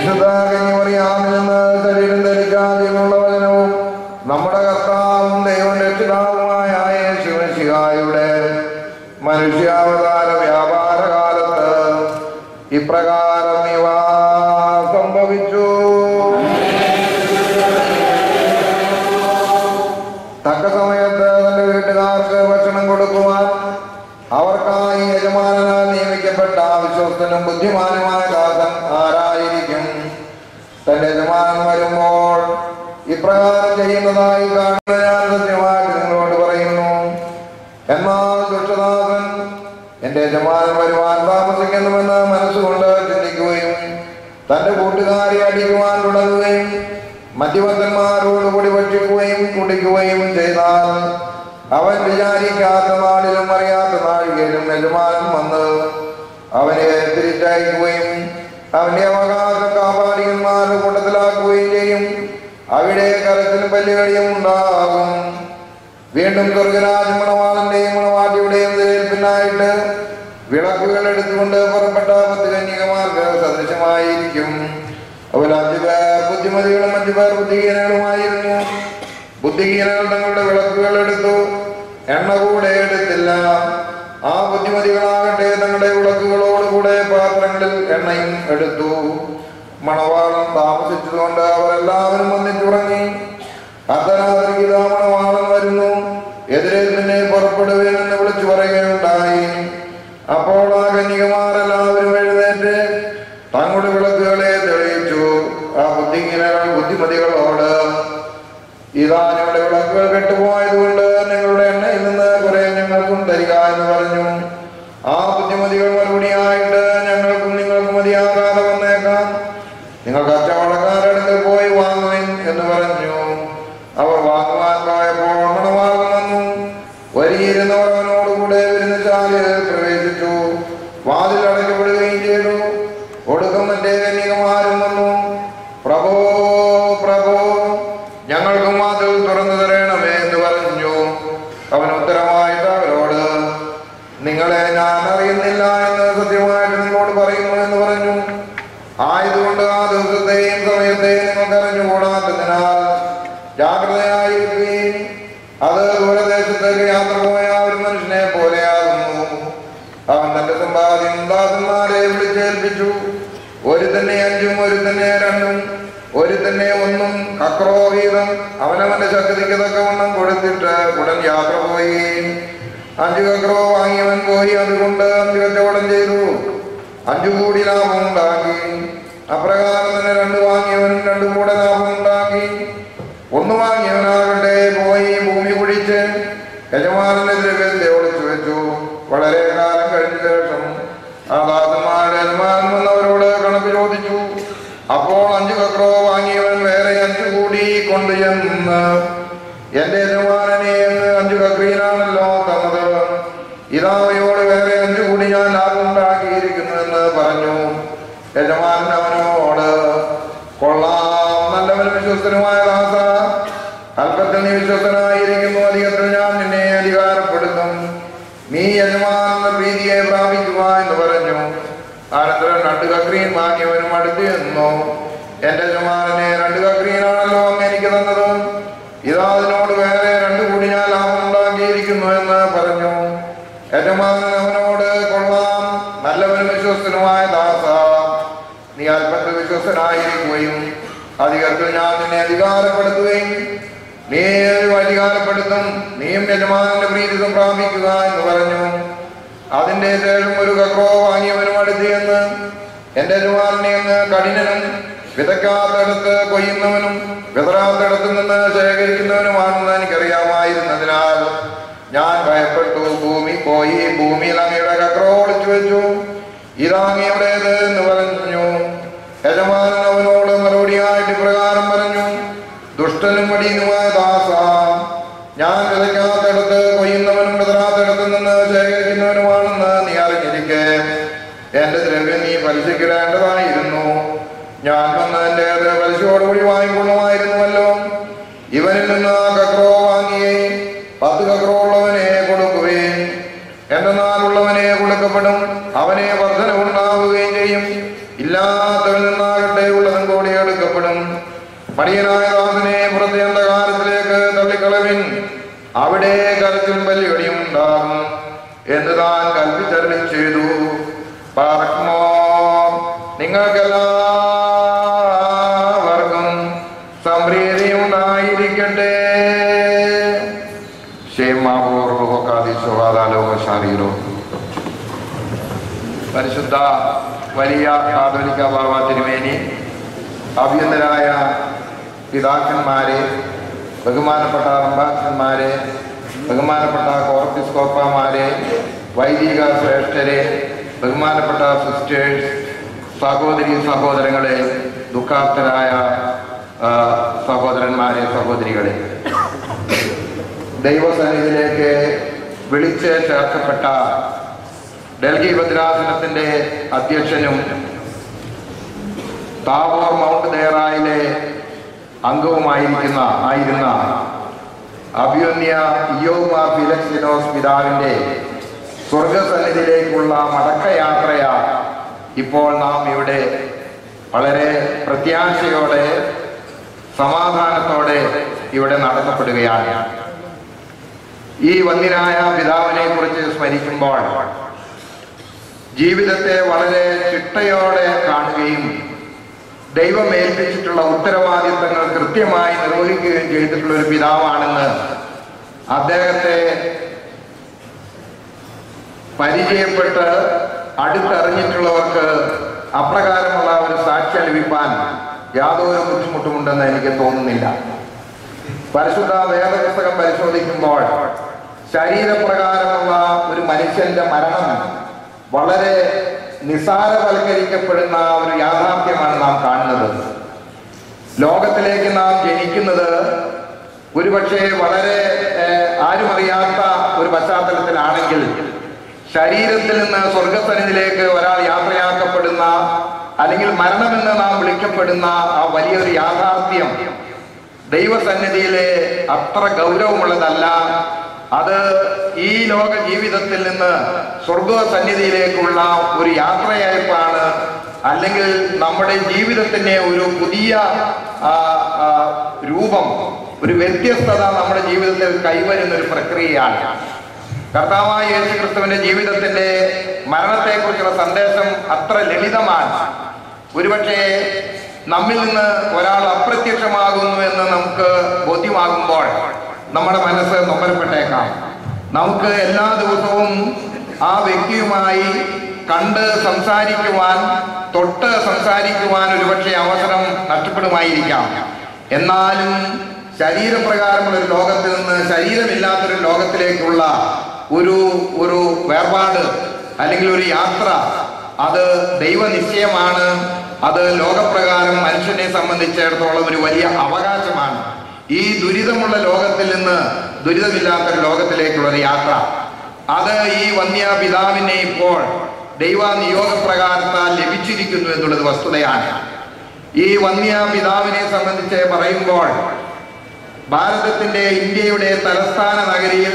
വിശുദ്ധ കന്യമറിയാമിൽ നിന്ന് ശരീരം ധരിക്കാതെയുള്ള വചനവും നമ്മുടെ കർത്താവും ദൈവം രക്ഷിതാവുമായ യേശുമിശിഹായുടെ മനുഷ്യാവതാര വ്യാപാര കാലത്ത് ഇപ്രകാരം ഇവ സംഭവിച്ചു തക്ക സമയത്ത് തന്റെ വീട്ടുകാർക്ക് ഭക്ഷണം കൊടുക്കുവാൻ അവർക്കായി യജമാനനാൽ നിയമിക്കപ്പെട്ട വിശ്വസ്തനും ബുദ്ധിമാനുമായ ദാസൻ ആരായിരിക്കും തന്റെ യജമാനൻ വരുമ്പോൾ ഇപ്രകാരം ചെയ്യുന്നതായി കാണുന്ന ഞാൻ സത്യമായിട്ട് നിങ്ങളോട് പറയുന്നു എന്നാൽ ദുഷ്ടദാസൻ എന്റെ യജമാനൻ വരുവാൻ താമസിക്കുന്നുവെന്ന് മനസ്സുകൊണ്ട് ചിന്തിക്കുകയും തന്റെ കൂട്ടുകാരെ അടിക്കുവാൻ തുടങ്ങുകയും മദ്യപന്മാരോടുകൂടി ഭക്ഷിക്കുകയും കുടിക്കുകയും ചെയ്താൽ അവൻ വിചാരിക്കാത്ത നാളിലും അറിയാത്ത നാഴികയിലും യജമാനൻ വന്ന് അവനെ തിരിച്ചയക്കുകയും അവന്റെ അവകാശ കാപാലികന്മാരുടെ കൂട്ടത്തിലാക്കുകയും ചെയ്യും അവിടെ കരത്തിലും പല്ലുകളിയും ഉണ്ടാകും വീണ്ടും സ്വർഗരാജ് മണവാളന്റെയും മണവാട്ടിയുടെയും നിലനിൽപ്പിനായിട്ട് വിളക്കുകൾ എടുത്തുകൊണ്ട് പുറപ്പെട്ട പത്ത് കന്യകമാർക്ക് സദൃശമായിരിക്കും അവൽ അഞ്ചു പേർ ബുദ്ധിമതികളും അഞ്ചു പേർ ബുദ്ധിഹീനകളുമായിരുന്നു ബുദ്ധിഹീനകൾ തങ്ങളുടെ വിളക്കുകൾ എടുത്തു എണ്ണ കൂടെ എടുത്തില്ല ആ ബുദ്ധിമതികളാകട്ടെ തങ്ങളുടെ വിളക്കുകളോടുകൂടെ പാത്രങ്ങളിൽ എണ്ണയും എടുത്തു മണവാളം താമസിച്ചതുകൊണ്ട് അവരെല്ലാവരും വന്നിട്ടുറങ്ങി അർദ്ധരാത്രി മണവാളം വരുന്നു എതിരെ പിന്നെ പുറപ്പെടുവേനെന്ന് വിളിച്ചു പറയുകയുണ്ടായി അപ്പോൾ ആ കന്യകമാരെല്ലാവരും എഴുന്നേറ്റ് തങ്ങളുടെ വിളക്കുകളെ തെളിയിച്ചു ആ ബുദ്ധിഹീനകൾ ബുദ്ധിമതികളോട് ഇതാ ഞങ്ങളുടെ വിളക്കുകൾ കെട്ടുപോയതുകൊണ്ട് നിങ്ങളുടെ എണ്ണയിൽ നിന്ന് കുറെ ഞങ്ങൾക്കും തരിക എന്ന് പറഞ്ഞു ആ ബുദ്ധിമതികൾ മറുപടിയായിട്ട് ഞങ്ങൾക്കും നിങ്ങൾക്കും മതിയാകാതെ വന്നേക്കാം നിങ്ങൾ കച്ചവടക്കാരടുത്ത് പോയി വാങ്ങുവിൻ എന്ന് പറഞ്ഞു അവർ വാങ്ങുവാൻ പോയപ്പോൾ മണവാളം വന്നു വരിയിരുന്നവർ അവനോടുകൂടെ വിരുന്നശാലയിൽ പ്രവേശിച്ചു വാതിൽ അടയ്ക്കപ്പെടുകയും ചെയ്തു ഒടുക്കം മറ്റേ കന്യകമാരും വന്നു പ്രഭോ പ്രഭോ ഞങ്ങൾക്കും വാതിൽ തുറന്നു തരണമേ എന്ന് പറഞ്ഞു അവൻ ഉത്തരമായിട്ട് അവരോട് നിങ്ങളെ ഞാൻ അറിയുന്നില്ല എന്ന് സത്യമായിട്ട് നിങ്ങളോട് പറയുന്നു എന്ന് പറഞ്ഞു ആയതുകൊണ്ട് ആ ദിവസത്തെയും സമയത്തെയും നിങ്ങൾക്ക് അറിഞ്ഞുകൂടാത്തതിനാൽ ജാഗ്രതയായിരിക്കുകയും അത് ദൂരദേശത്തേക്ക് യാത്ര പോയ ഒരു മനുഷ്യനെ പോലെയാകുന്നു അവൻ തന്റെ സമ്പാദ്യം ദാസന്മാരെ വിളിച്ചേൽപ്പിച്ചു ഒരു തന്നെ അഞ്ചും ഒരു തന്നെ രണ്ടും ഒരു തന്നെ ഒന്നും കക്രോ വീതം അവനവന്റെ ശക്തിക്ക് തക്കവണ്ണം കൊടുത്തിട്ട് ഉടൻ യാത്ര പോയി അഞ്ചു കക്രോ വാങ്ങിയവൻ പോയി അതുകൊണ്ട് അഞ്ചു കച്ചവടം ചെയ്തു അഞ്ചു കൂടി ലാഭം ഉണ്ടാക്കി അപ്രകാരം തന്നെ രണ്ട് വാങ്ങിയവനും രണ്ടും കൂടെ ലാഭം ഉണ്ടാക്കി ഒന്ന് വാങ്ങിയവനാകട്ടെ പോയി ഭൂമി കുഴിച്ച് യജമാനന്റെ ദ്രവ്യത്തെ ഒളിച്ചു വെച്ചു വളരെ കാലം കഴിഞ്ഞ ശേഷം ആ ദാസന്മാരുടെ യജമാനൻ വന്നവരോട് കണക്ക് ചോദിച്ചു അപ്പോൾ അഞ്ചു കക്രോ വാങ്ങിയവൻ വേറെ അഞ്ചു കൂടി കൊണ്ടുചെന്ന് എന്റെ യജമാനനെ എന്ന് അഞ്ചു കക്രീനാണല്ലോ തന്നത് ഇതാവയോട് വേറെ അഞ്ചു കൂടി ഞാൻ ലാഭം ഉണ്ടാക്കിയിരിക്കുന്നു എന്ന് പറഞ്ഞു യജമാനൻ അവനോട് കൊള്ളാം നല്ലവനും വിശ്വസ്തനുമായ ദാസ അല്പത്തിൽ നീ വിശ്വസ്തനായിരിക്കുന്നു അധികത്തിൽ ഞാൻ നിന്നെ അധികാരപ്പെടുത്തും നീ യജമാന പ്രീതിയെ പ്രാപിക്കുക എന്ന് പറഞ്ഞു അനന്തരം രണ്ട് കക്രീൻ വാങ്ങിയവനും അടുത്ത് നിന്നു എന്റെ യജമാനെ രണ്ട് കക്രീനാണല്ലോ അങ്ങ് എനിക്ക് തന്നത് ഇതാ അതിനോട് വേറെ രണ്ടു കൂടി ഞാൻ ലാഭം ഉണ്ടാക്കിയിരിക്കുന്നു എന്ന് പറഞ്ഞു യജമാനൻ അവനോട് കൊള്ളാം നല്ലവനും വിശ്വസ്തനുമായ ദാസ നീ അല്പത്തിൽ വിശ്വസ്തനായിരിക്കുകയും അധികത്തിൽ ഞാൻ നിന്നെ അധികാരപ്പെടുത്തുകയും നീ അധികാരപ്പെടുത്തും നീയും യജമാനന്റെ പ്രീതി പ്രാപിക്കുക എന്ന് പറഞ്ഞു അതിന്റെ ശേഷം ഒരു കക്രോ വാങ്ങിയവനും അടുത്ത് എന്ന് എന്റെ യജമാനെ എന്ന് കഠിനനും വിതയ്ക്കാത്തടത്ത് കൊയ്യുന്നവനും വിതറാത്തടത്ത് നിന്ന് ശേഖരിക്കുന്നവനുമാണെന്ന് എനിക്കറിയാമായിരുന്നതിനാൽ ഞാൻ ഭയപ്പെട്ടു ഭൂമി പോയി ഭൂമിയിൽ അങ്ങയുടെ കക്രോ ഒളിച്ചു വെച്ചു ഇതാങ്ങിയുടേത് എന്ന് പറഞ്ഞു യജമാനൻ അവനോട് മറുപടിയായിട്ട് പ്രകാരം പറഞ്ഞു ദുഷ്ടനും മടിയനുമായ ദാസ ഞാൻ വിതയ്ക്കാത്തടത്ത് കൊയ്യുന്നവനും വിതറാത്തടത്ത് നിന്ന് ശേഖരിക്കുന്നവനുമാണെന്ന് നീ അറിഞ്ഞിരിക്കെ എന്റെ ദ്രവ്യം നീ പലിശിക്കിടേണ്ടതായിരുന്നു ഞാൻ വന്ന് എന്റെ പലിശയോടുകൂടി വാങ്ങിക്കൊള്ളുമായിരുന്നുവല്ലോ ഇവനിൽ നിന്ന് ആ കക്രോ വാങ്ങിയേ പത്ത് കക്രോ ഉള്ളവനെ കൊടുക്കുകയും എന്തെന്നാലുള്ളവനെ കൊടുക്കപ്പെടും അവനെ വർധന ഉണ്ടാവുകയും ചെയ്യും ഇല്ലാത്തവൻ നിന്നാകട്ടെ ഉള്ളതും കൊള്ളുവിൻ മടിയനായ ദാസനെ പുറത്തെ അന്ധകാരത്തിലേക്ക് തള്ളിക്കളവിൻ അവിടെ കരച്ചിലും വലിയൊടിയും ഉണ്ടാകും എന്ന് താൻ കൽപ്പിച്ചരളി ചെയ്തു പാർക്കുമോ നിങ്ങൾക്കെല്ലാവർക്കും സംപ്രീതി ഉണ്ടായിരിക്കട്ടെ ക്ഷേമാപൂർവകാദിശോകാലോകശാരീരോ പരിശുദ്ധ വലിയ കാതോലിക്ക ബാബ തിരുമേനി അഭ്യന്തരായ പിതാക്കന്മാരെ ബഹുമാനപ്പെട്ട റംബാച്ചന്മാരെ ബഹുമാനപ്പെട്ട കോർപ്പിസ്കോപ്പമാരെ വൈദിക ശ്രേഷ്ഠരെ ബഹുമാനപ്പെട്ട സിസ്റ്റേഴ്സ് സഹോദരി സഹോദരങ്ങളെ ദുഃഖാർത്ഥരായ ആ, സഹോദരന്മാരെ സഹോദരികളെ ദൈവസന്നിധിയിലേക്ക് വിളിച്ച് ചേർക്കപ്പെട്ട ഡൽഹി ഭദ്രാസനത്തിന്റെ അധ്യക്ഷനും താവോർ മൗണ്ട് ദേറായിലെ അംഗവുമായിരിക്കുന്ന ആയിരുന്ന അഭ്യുന്യ ഇയോമാർ ഫിലക്സിനോസ് പിതാവിന്റെ സ്വർഗസന്നിധിയിലേക്കുള്ള മടക്കയാത്രയാ ഇപ്പോൾ നാം ഇവിടെ വളരെ പ്രത്യാശയോടെ സമാധാനത്തോടെ ഇവിടെ നടത്തപ്പെടുകയാണ് ഈ വന്യനായ പിതാവിനെ കുറിച്ച് സ്മരിക്കുമ്പോൾ ജീവിതത്തെ വളരെ ചിട്ടയോടെ കാണുകയും ദൈവം ഏൽപ്പിച്ചിട്ടുള്ള ഉത്തരവാദിത്തങ്ങൾ കൃത്യമായി നിർവഹിക്കുകയും ചെയ്തിട്ടുള്ള ഒരു പിതാവാണെന്ന് അദ്ദേഹത്തെ പരിചയപ്പെട്ട് അടുത്തറിഞ്ഞിട്ടുള്ളവർക്ക് അപ്രകാരമുള്ള ഒരു സാക്ഷ്യം ലഭിക്കാൻ യാതൊരു ബുദ്ധിമുട്ടുമുണ്ടെന്ന് എനിക്ക് തോന്നുന്നില്ല പരിശുദ്ധ വേദപുസ്തകം പരിശോധിക്കുമ്പോൾ ശരീരപ്രകാരമുള്ള ഒരു മനുഷ്യന്റെ മരണം വളരെ നിസാരവൽക്കരിക്കപ്പെടുന്ന ഒരു യാഥാർത്ഥ്യമാണ് നാം കാണുന്നത് ലോകത്തിലേക്ക് നാം ജനിക്കുന്നത് ഒരുപക്ഷെ വളരെ ഏഹ്, ആരും അറിയാത്ത ഒരു പശ്ചാത്തലത്തിലാണെങ്കിൽ ശരീരത്തിൽ നിന്ന് സ്വർഗസനിധിയിലേക്ക് ഒരാൾ യാത്രയാക്കപ്പെടുന്ന അല്ലെങ്കിൽ മരണമെന്ന് നാം വിളിക്കപ്പെടുന്ന ആ വലിയൊരു യാഥാർത്ഥ്യം ദൈവസന്നിധിയിലെ അത്ര ഗൗരവമുള്ളതല്ല അത് ഈ ലോക ജീവിതത്തിൽ നിന്ന് സ്വർഗ സന്നിധിയിലേക്കുള്ള ഒരു യാത്രയയപ്പാണ് അല്ലെങ്കിൽ നമ്മുടെ ജീവിതത്തിന്റെ ഒരു പുതിയ ആ, ആ, രൂപം ഒരു വ്യത്യസ്തത നമ്മുടെ ജീവിതത്തിൽ കൈവരുന്ന ഒരു പ്രക്രിയയാണ് കർത്താവായ യേശു ക്രിസ്തുവിന്റെ ജീവിതത്തിന്റെ മരണത്തെക്കുറിച്ചുള്ള സന്ദേശം അത്ര ലളിതമാണ് ഒരുപക്ഷെ നമ്മിൽ നിന്ന് ഒരാൾ അപ്രത്യക്ഷമാകുന്നു എന്ന് നമുക്ക് ബോധ്യമാകുമ്പോൾ നമ്മുടെ മനസ്സ് നൊമ്പരപ്പെട്ടേക്കാം നമുക്ക് എല്ലാ ദിവസവും ആ വ്യക്തിയുമായി കണ്ട് സംസാരിക്കുവാൻ തൊട്ട് സംസാരിക്കുവാൻ ഒരുപക്ഷെ അവസരം നഷ്ടപ്പെടുമായിരിക്കാം എന്നാലും ശരീരപ്രകാരമുള്ള ഒരു ലോകത്തിൽ നിന്ന് ശരീരമില്ലാത്തൊരു ലോകത്തിലേക്കുള്ള ഒരു ഒരു വേർപാട് അല്ലെങ്കിൽ ഒരു യാത്ര അത് ദൈവനിശ്ചയമാണ് അത് ലോകപ്രകാരം മനുഷ്യനെ സംബന്ധിച്ചിടത്തോളം ഒരു വലിയ അവകാശമാണ് ഈ ദുരിതമുള്ള ലോകത്തിൽ നിന്ന് ദുരിതമില്ലാത്തൊരു ലോകത്തിലേക്കുള്ള ഒരു യാത്ര അത് ഈ വന്യ പിതാവിനെ ഇപ്പോൾ ദൈവ നിയോഗപ്രകാരത്താൽ ലഭിച്ചിരിക്കുന്നു എന്നുള്ളത് വസ്തുതയാണ് ഈ വന്യ പിതാവിനെ സംബന്ധിച്ച് പറയുമ്പോൾ ഭാരതത്തിന്റെ ഇന്ത്യയുടെ തലസ്ഥാന നഗരിയിൽ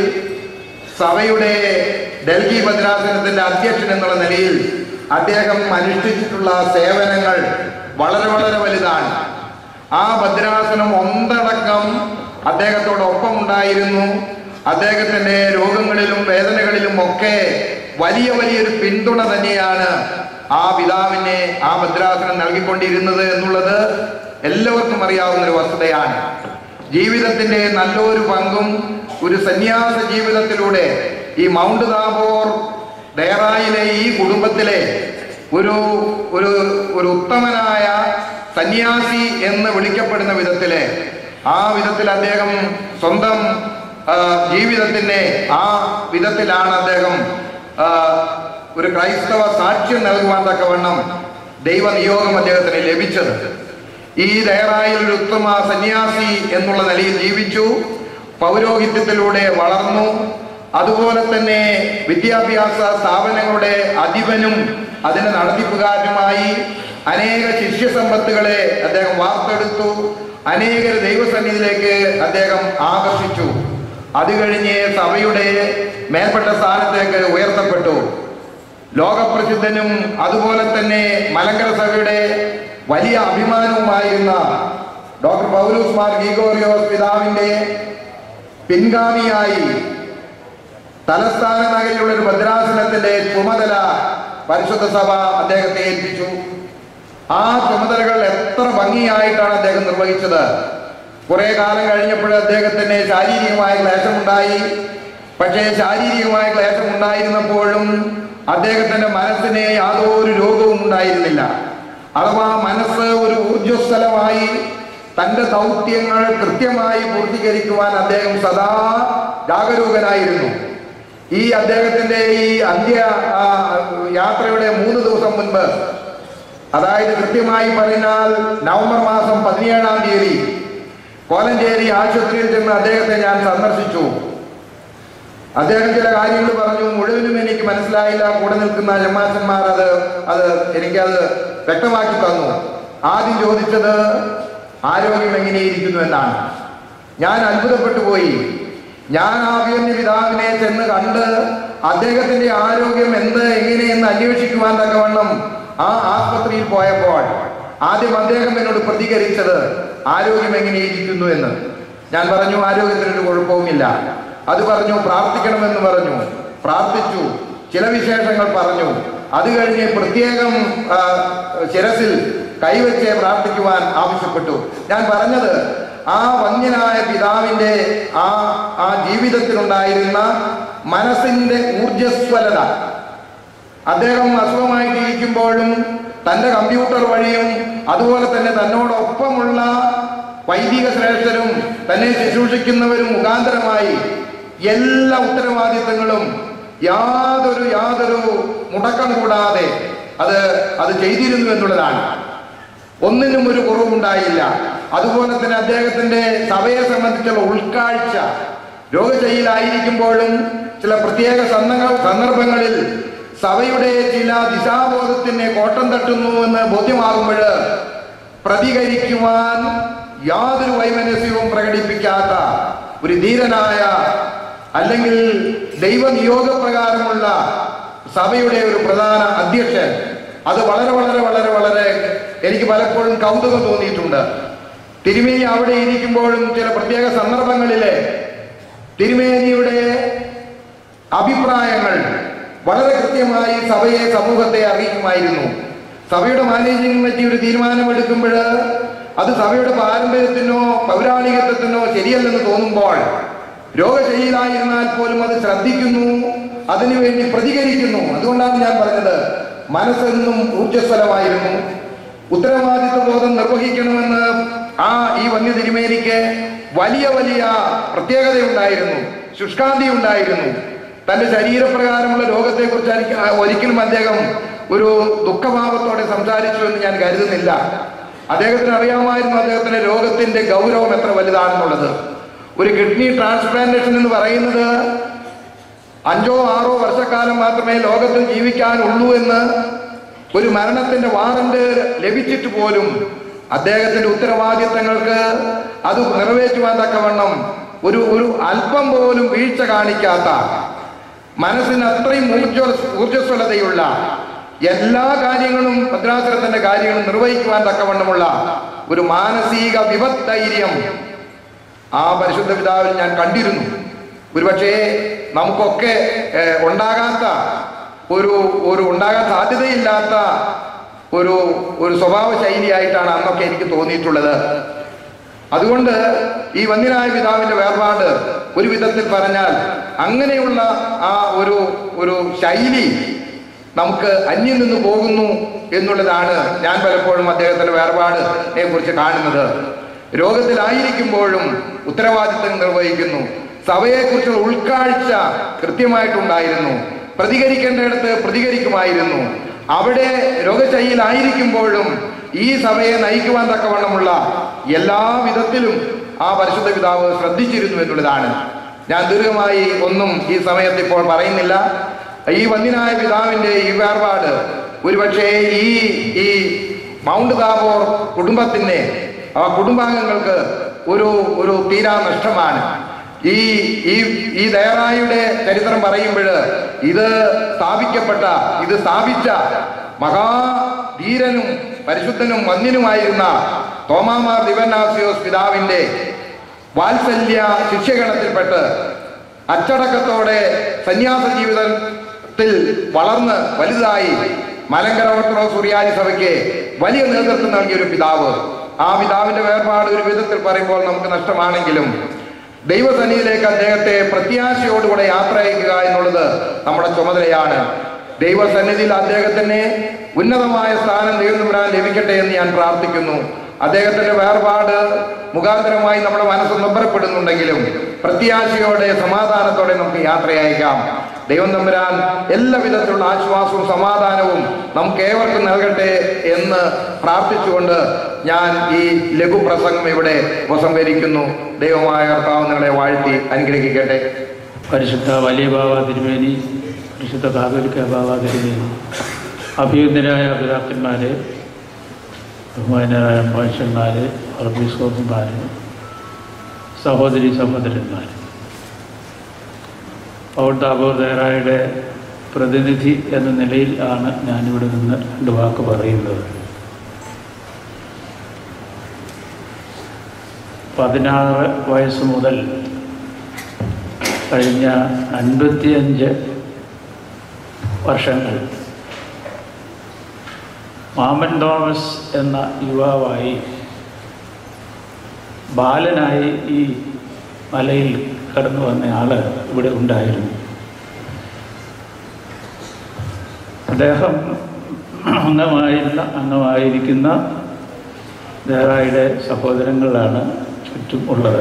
സഭയുടെ ഡൽഹി ഭദ്രാസനത്തിന്റെ അധ്യക്ഷൻ എന്നുള്ള നിലയിൽ അദ്ദേഹം അനുഷ്ഠിച്ചിട്ടുള്ള സേവനങ്ങൾ വളരെ വളരെ വലുതാണ് ആ ഭദ്രാസനം ഒന്നടക്കം അദ്ദേഹത്തോടൊപ്പം ഉണ്ടായിരുന്നു അദ്ദേഹത്തിന്റെ രോഗങ്ങളിലും വേദനകളിലും ഒക്കെ വലിയ വലിയൊരു പിന്തുണ തന്നെയാണ് ആ പിതാവിനെ ആ ഭദ്രാസനം നൽകിക്കൊണ്ടിരുന്നത് എന്നുള്ളത് എല്ലാവർക്കും അറിയാവുന്ന ഒരു വസ്തുതയാണ് ജീവിതത്തിന്റെ നല്ലൊരു പങ്കും ഒരു സന്യാസ ജീവിതത്തിലൂടെ ഈ മൗണ്ട് താബോർ ഡേറായിലെ ഈ കുടുംബത്തിലെ ഒരു ഒരു ഒരു ഉത്തമനായ സന്യാസി എന്ന് വിളിക്കപ്പെടുന്ന വിധത്തില് ആ വിധത്തിൽ അദ്ദേഹം സ്വന്തം ആ, ജീവിതത്തിന്റെ ആ വിധത്തിലാണ് അദ്ദേഹം ആ, ഒരു ക്രൈസ്തവ സാക്ഷ്യം നൽകുവാൻ തക്കവണ്ണം ദൈവനിയോഗം അദ്ദേഹത്തിന് ലഭിച്ചത് ഈ ദയറായിൽ ഒരു ഉത്തമ സന്യാസി എന്നുള്ള നിലയിൽ ജീവിച്ചു പൗരോഹിത്യത്തിലൂടെ വളർന്നു അതുപോലെ തന്നെ വിദ്യാഭ്യാസ സ്ഥാപനങ്ങളുടെ അധിപനും അതിന്റെ നടത്തിപ്പുകാരനുമായി അനേക ശിഷ്യസമ്പത്തുകളെ അദ്ദേഹം വാർത്തെടുത്തു അനേകർ ദൈവസന്നിധിയിലേക്ക് അദ്ദേഹം ആകർഷിച്ചു അത് കഴിഞ്ഞ് സഭയുടെ മേൽപ്പെട്ട സ്ഥാനത്തേക്ക് ഉയർത്തപ്പെട്ടു ലോകപ്രസിദ്ധനും അതുപോലെ തന്നെ മലങ്കര സഭയുടെ വലിയ അഭിമാനവുമായിരുന്ന ഡോക്ടർ പൗലൂസ് മാർ ഗീഗോറിയോസ് പിതാവിന്റെ പിൻഗാമിയായി തലസ്ഥാന നഗരിലുള്ള ഒരു ഭദ്രാസനത്തിന്റെ ചുമതല പരിശുദ്ധ സഭ അദ്ദേഹത്തെ ഏൽപ്പിച്ചു ആ ചുമതലകൾ എത്ര ഭംഗിയായിട്ടാണ് അദ്ദേഹം നിർവഹിച്ചത് കുറെ കാലം കഴിഞ്ഞപ്പോൾ അദ്ദേഹത്തിന് ശാരീരികമായ ക്ലേശമുണ്ടായി പക്ഷേ ശാരീരികമായ ക്ലേശം ഉണ്ടായിരുന്നപ്പോഴും അദ്ദേഹത്തിന്റെ മനസ്സിന് യാതൊരു രോഗവും ഉണ്ടായിരുന്നില്ല അഥവാ മനസ്സ് ഒരു ഊർജ്ജസ്വലമായി തന്റെ ദൗത്യങ്ങൾ കൃത്യമായി പൂർത്തീകരിക്കുവാൻ അദ്ദേഹം സദാ ജാഗരൂകനായിരുന്നു ഈ അദ്ദേഹത്തിന്റെ ഈ അന്ത്യ ആ, യാത്രയുടെ മൂന്ന് ദിവസം മുൻപ് അതായത് കൃത്യമായി പറഞ്ഞാൽ നവംബർ മാസം പതിനേഴാം തീയതി കോലഞ്ചേരി ആശുപത്രിയിൽ ചെന്ന് അദ്ദേഹത്തെ ഞാൻ സന്ദർശിച്ചു അദ്ദേഹം ചില കാര്യങ്ങൾ പറഞ്ഞു മുഴുവനും എനിക്ക് മനസ്സിലായില്ല കൂടെ നിൽക്കുന്ന ജമാസന്മാർ അത് അത് എനിക്കത് വ്യക്തമാക്കി തന്നു ആദ്യം ചോദിച്ചത് ആരോഗ്യം എങ്ങനെയിരിക്കുന്നു എന്നാണ് ഞാൻ അത്ഭുതപ്പെട്ടു പോയി ഞാൻ ആഭ്യന്യ പിതാവിനെ ചെന്ന് കണ്ട് അദ്ദേഹത്തിന്റെ ആരോഗ്യം എന്ത് എങ്ങനെയെന്ന് അന്വേഷിക്കുവാൻ തക്കവണ്ണം ആ ആസ്പത്രിയിൽ പോയപ്പോൾ ആദ്യം അദ്ദേഹം എന്നോട് പ്രതികരിച്ചത് ആരോഗ്യം എങ്ങനെയിരിക്കുന്നു എന്ന് ഞാൻ പറഞ്ഞു ആരോഗ്യത്തിനൊരു കുഴപ്പവുമില്ല അത് പറഞ്ഞു പ്രാർത്ഥിക്കണമെന്ന് പറഞ്ഞു പ്രാർത്ഥിച്ചു ചില വിശേഷങ്ങൾ പറഞ്ഞു അത് കഴിഞ്ഞ് പ്രത്യേകം ആ, ശിരസിൽ കൈവച്ച് പ്രാർത്ഥിക്കുവാൻ ആവശ്യപ്പെട്ടു ഞാൻ പറഞ്ഞത് ആ വന്യനായ പിതാവിന്റെ ആ ആ ജീവിതത്തിലുണ്ടായിരുന്ന മനസ്സിന്റെ ഊർജസ്വലത അദ്ദേഹം അസുഖമായിട്ട് ഇരിക്കുമ്പോഴും തന്റെ കമ്പ്യൂട്ടർ വഴിയും അതുപോലെ തന്നെ തന്നോടൊപ്പമുള്ള വൈദിക ശ്രേഷ്ഠരും തന്നെ ശുശ്രൂഷിക്കുന്നവരും മുഖാന്തരമായി എല്ലാ ഉത്തരവാദിത്തങ്ങളും യാതൊരു യാതൊരു മുടക്കം കൂടാതെ അത് അത് ചെയ്തിരുന്നു എന്നുള്ളതാണ് ഒന്നിനും ഒരു കുറവുണ്ടായില്ല അതുപോലെ തന്നെ അദ്ദേഹത്തിന്റെ സഭയെ സംബന്ധിച്ചുള്ള ഉൾക്കാഴ്ച രോഗശൈലിയിലായിരിക്കുമ്പോഴും ചില പ്രത്യേക സന്ദർഭ- സന്ദർഭങ്ങളിൽ സഭയുടെ ചില ദിശാബോധത്തിന് കോട്ടം തട്ടുന്നു എന്ന് ബോധ്യമാകുമ്പോൾ പ്രതികരിക്കുവാൻ യാതൊരു വൈമനസ്യവും പ്രകടിപ്പിക്കാത്ത ഒരു ധീരനായ അല്ലെങ്കിൽ ദൈവനിയോഗപ്രകാരമുള്ള സഭയുടെ ഒരു പ്രധാന അധ്യക്ഷൻ അത് വളരെ വളരെ വളരെ വളരെ എനിക്ക് പലപ്പോഴും കൗതുകം തോന്നിയിട്ടുണ്ട് തിരുമേനി അവിടെ ഇരിക്കുമ്പോഴും ചില പ്രത്യേക സന്ദർഭങ്ങളിലെ തിരുമേനിയുടെ അഭിപ്രായങ്ങൾ വളരെ കൃത്യമായി സഭയെ സമൂഹത്തെ അറിയിക്കുമായിരുന്നു സഭയുടെ മാനേജിംഗ് കമ്മിറ്റി ഒരു തീരുമാനമെടുക്കുമ്പോൾ അത് സഭയുടെ പാരമ്പര്യത്തിനോ പൗരാണികത്വത്തിനോ ശരിയല്ലെന്ന് തോന്നുമ്പോൾ രോഗശൈലിയിലായിരുന്നാൽ പോലും അത് ശ്രദ്ധിക്കുന്നു അതിനുവേണ്ടി പ്രതികരിക്കുന്നു അതുകൊണ്ടാണ് ഞാൻ പറഞ്ഞത് മനസ്സെന്നും ഊർജ്ജസ്വലമായിരുന്നു ഉത്തരവാദിത്വ ബോധം നിർവഹിക്കണമെന്ന് ആ ഈ വന്യ തിരുമേനിക്ക് വലിയ വലിയ പ്രത്യേകതയുണ്ടായിരുന്നു ശുഷ്കാന്തി ഉണ്ടായിരുന്നു തന്റെ ശരീരപ്രകാരമുള്ള രോഗത്തെക്കുറിച്ച് എനിക്ക് ഒരിക്കലും അദ്ദേഹം ഒരു ദുഃഖഭാവത്തോടെ സംസാരിച്ചു എന്ന് ഞാൻ കരുതുന്നില്ല അദ്ദേഹത്തിന് അറിയാമായിരുന്നു അദ്ദേഹത്തിന്റെ രോഗത്തിന്റെ ഗൗരവം എത്ര വലുതാണെന്നുള്ളത് ഒരു കിഡ്നി ട്രാൻസ്പ്ലാന്റേഷൻ എന്ന് പറയുന്നത് അഞ്ചോ ആറോ വർഷക്കാലം മാത്രമേ ലോകത്തിൽ ജീവിക്കാനുള്ളൂ എന്ന് ഒരു മരണത്തിന്റെ വാറന്റ് ലഭിച്ചിട്ട് പോലും അദ്ദേഹത്തിന്റെ ഉത്തരവാദിത്തങ്ങൾക്ക് അത് നിറവേറ്റുവാൻ തക്കവണ്ണം ഒരു ഒരു അല്പം പോലും വീഴ്ച കാണിക്കാത്ത മനസ്സിന് അത്രയും ഊർജ്ജ ഊർജ്ജസ്വലതയുള്ള എല്ലാ കാര്യങ്ങളും ഭദ്രാസനത്തിന്റെ കാര്യങ്ങളും നിർവഹിക്കുവാൻ തക്കവണ്ണമുള്ള ഒരു മാനസിക വിപദ്ധൈര്യം ആ പരിശുദ്ധ പിതാവിൽ ഞാൻ കണ്ടിരുന്നു ഒരുപക്ഷേ നമുക്കൊക്കെ ഏഹ്, ഉണ്ടാകാത്ത ഒരു ഒരു ഉണ്ടാകാൻ സാധ്യതയില്ലാത്ത ഒരു ഒരു സ്വഭാവ ശൈലിയായിട്ടാണ് അന്നൊക്കെ എനിക്ക് തോന്നിയിട്ടുള്ളത് അതുകൊണ്ട് ഈ വന്യനായ പിതാവിന്റെ വേർപാട് ഒരു വിധത്തിൽ പറഞ്ഞാൽ അങ്ങനെയുള്ള ആ ഒരു ഒരു ശൈലി നമുക്ക് അന്യം നിന്ന് പോകുന്നു എന്നുള്ളതാണ് ഞാൻ പലപ്പോഴും അദ്ദേഹത്തിന്റെ വേർപാടിനെ കുറിച്ച് കാണുന്നത് രോഗത്തിലായിരിക്കുമ്പോഴും ഉത്തരവാദിത്തം നിർവഹിക്കുന്നു സഭയെക്കുറിച്ചുള്ള ഉൾക്കാഴ്ച കൃത്യമായിട്ടുണ്ടായിരുന്നു പ്രതികരിക്കേണ്ടിടത്ത് പ്രതികരിക്കുമായിരുന്നു അവിടെ രോഗശൈലിയിലായിരിക്കുമ്പോഴും ഈ സഭയെ നയിക്കുവാൻ തക്കവണ്ണമുള്ള എല്ലാ വിധത്തിലും ആ പരിശുദ്ധ പിതാവ് ശ്രദ്ധിച്ചിരുന്നു എന്നുള്ളതാണ് ഞാൻ ദീർഘമായി ഒന്നും ഈ സമയത്ത് ഇപ്പോൾ പറയുന്നില്ല ഈ വന്യനായ പിതാവിന്റെ ഈ വേർപാട് ഒരുപക്ഷേ ഈ ഈ മൗണ്ട് താബോർ കുടുംബത്തിന് ആ കുടുംബാംഗങ്ങൾക്ക് ഒരു ഒരു തീരാ നഷ്ടമാണ് ഈ ഈ ഈ ദയറായുടെ ചരിത്രം പറയുമ്പോൾ ഇത് സ്ഥാപിക്കപ്പെട്ട ഇത് സ്ഥാപിച്ച മഹാധീരനും പരിശുദ്ധനും വന്യനുമായിരുന്ന തോമാമാർ ദിവനാസിയോസ് പിതാവിന്റെ വാത്സല്യ ശിഷ്യഗണത്തിൽപ്പെട്ട് അച്ചടക്കത്തോടെ സന്യാസ ജീവിതത്തിൽ വളർന്ന് വലുതായി മലങ്കര ഓർത്തഡോക്സ് സുറിയാനി സഭയ്ക്ക് വലിയ നേതൃത്വം നൽകിയ ഒരു പിതാവ് ആ പിതാവിന്റെ വേർപാട് ഒരു വിധത്തിൽ പറയുമ്പോൾ നമുക്ക് നഷ്ടമാണെങ്കിലും ദൈവസന്നിധിയിലേക്ക് അദ്ദേഹത്തെ പ്രത്യാശയോടുകൂടെ യാത്ര അയക്കുക എന്നുള്ളത് നമ്മുടെ ചുമതലയാണ് ദൈവസന്നിധിയിൽ അദ്ദേഹത്തിന് ഉന്നതമായ സ്ഥാനം ദൈവം ലഭിക്കട്ടെ എന്ന് ഞാൻ പ്രാർത്ഥിക്കുന്നു അദ്ദേഹത്തിന്റെ വേർപാട് മുഖാന്തരമായി നമ്മുടെ മനസ്സ് നൊമ്പരപ്പെടുന്നുണ്ടെങ്കിലും പ്രത്യാശയോടെ സമാധാനത്തോടെ നമുക്ക് യാത്ര അയക്കാം ദൈവം തമ്പുരാൻ എല്ലാ വിധത്തിലുള്ള ആശ്വാസവും സമാധാനവും നമുക്ക് ഏവർക്കും നൽകട്ടെ എന്ന് പ്രാർത്ഥിച്ചുകൊണ്ട് ഞാൻ ഈ ലഘു പ്രസംഗം ഇവിടെ ഉപസംഹരിക്കുന്നു ദൈവമായ കർത്താവ് നിങ്ങളെ വാഴ്ത്തി അനുഗ്രഹിക്കട്ടെ പരിശുദ്ധ വലിയ ബാബ തിരുമേനി പരിശുദ്ധ കാതോലിക്ക ബാബ തിരുമേനി അഭിയുന്നരായ പിതാക്കന്മാരെ ബഹുമാനരായ മനുഷ്യന്മാർ അറബീസ്കോപ്പന്മാർ സഹോദരി സഹോദരന്മാർ പൗർദാബോധേറായുടെ പ്രതിനിധി എന്ന നിലയിൽ ആണ് ഞാനിവിടെ നിന്ന് രണ്ട് വാക്ക് പറയുന്നത് പതിനാറ് വയസ്സ് മുതൽ കഴിഞ്ഞ അൻപത്തിയഞ്ച് വർഷങ്ങൾ മാമൻ തോമസ് എന്ന യുവാവായി ബാലനായി ഈ മലയിൽ കടന്നു വന്ന ആള് ഇവിടെ ഉണ്ടായിരുന്നു അദ്ദേഹം അംഗമായിരുന്ന അംഗമായിരിക്കുന്ന ദേറായുടെ സഹോദരങ്ങളാണ് ചുറ്റും ഉള്ളത്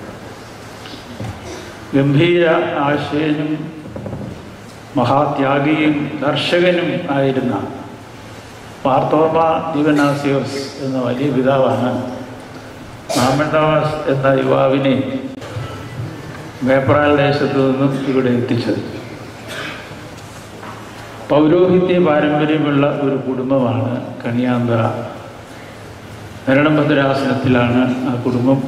ഗംഭീര ആശയനും മഹാത്യാഗിയും ദർശകനും ആയിരുന്ന മാർത്തോമ ദിവനാസിയോസ് എന്ന വലിയ പിതാവാണ് മാമൻദാസ് എന്ന യുവാവിനെ വേപ്രാൽ ദേശത്തു നിന്നും ഇവിടെ എത്തിച്ചത് പൗരോഹിത്യ പാരമ്പര്യമുള്ള ഒരു കുടുംബമാണ് കണിയാന്തറ മരണഭദ്രാസനത്തിലാണ് ആ കുടുംബം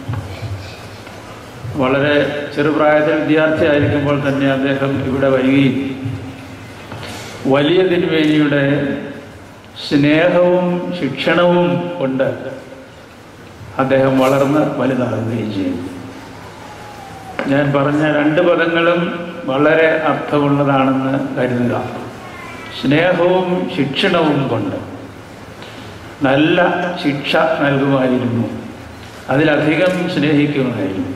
വളരെ ചെറുപ്രായത്തിൽ വിദ്യാർത്ഥിയായിരിക്കുമ്പോൾ തന്നെ അദ്ദേഹം ഇവിടെ വരികയും വലിയ തിരുവേലിയുടെ സ്നേഹവും ശിക്ഷണവും കൊണ്ട് അദ്ദേഹം വളർന്ന് വലുതാകുകയും ചെയ്തു ഞാൻ പറഞ്ഞ രണ്ട് പദങ്ങളും വളരെ അർത്ഥമുള്ളതാണെന്ന് കരുതുക സ്നേഹവും ശിക്ഷണവും കൊണ്ട് നല്ല ശിക്ഷ നൽകുമായിരുന്നു അതിലധികം സ്നേഹിക്കുമായിരുന്നു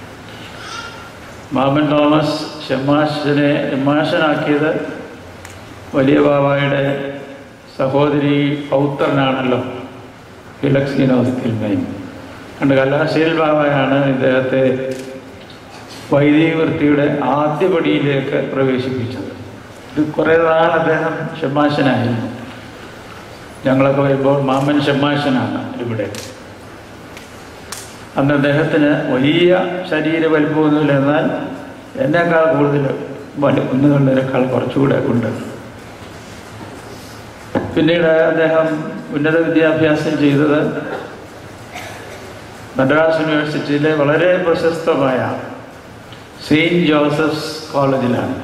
മാമൻ തോമസ് ഷെമാശനെ ഷെമാശനാക്കിയത് വലിയ ബാബായുടെ സഹോദരി പൗത്രനാണല്ലോ ഫിലക്സ് വിനോദത്തിൽമേൻ കണ്ട് കല്ലാശേൽ ബാബയാണ് ഇദ്ദേഹത്തെ വൈദിക വൃത്തിയുടെ ആദ്യപടിയിലേക്ക് പ്രവേശിപ്പിച്ചത് ഇത് കുറേ നാൾ അദ്ദേഹം ഷെമാശനായിരുന്നു ഞങ്ങളൊക്കെ വരുമ്പോൾ മാമൻ ഷെമാശനാണ് ഇവിടെ അന്ന് അദ്ദേഹത്തിന് വലിയ ശരീര വലിപ്പമൊന്നുമില്ല എന്നാൽ എന്നേക്കാൾ കൂടുതൽ വലി ഒന്നുകളിനേക്കാൾ കുറച്ചുകൂടെ ഉണ്ട് പിന്നീട് അദ്ദേഹം ഉന്നത വിദ്യാഭ്യാസം ചെയ്തത് മദ്രാസ് യൂണിവേഴ്സിറ്റിയിലെ വളരെ പ്രശസ്തമായ സെയിൻറ്റ് ജോസഫ്സ് കോളേജിലാണ്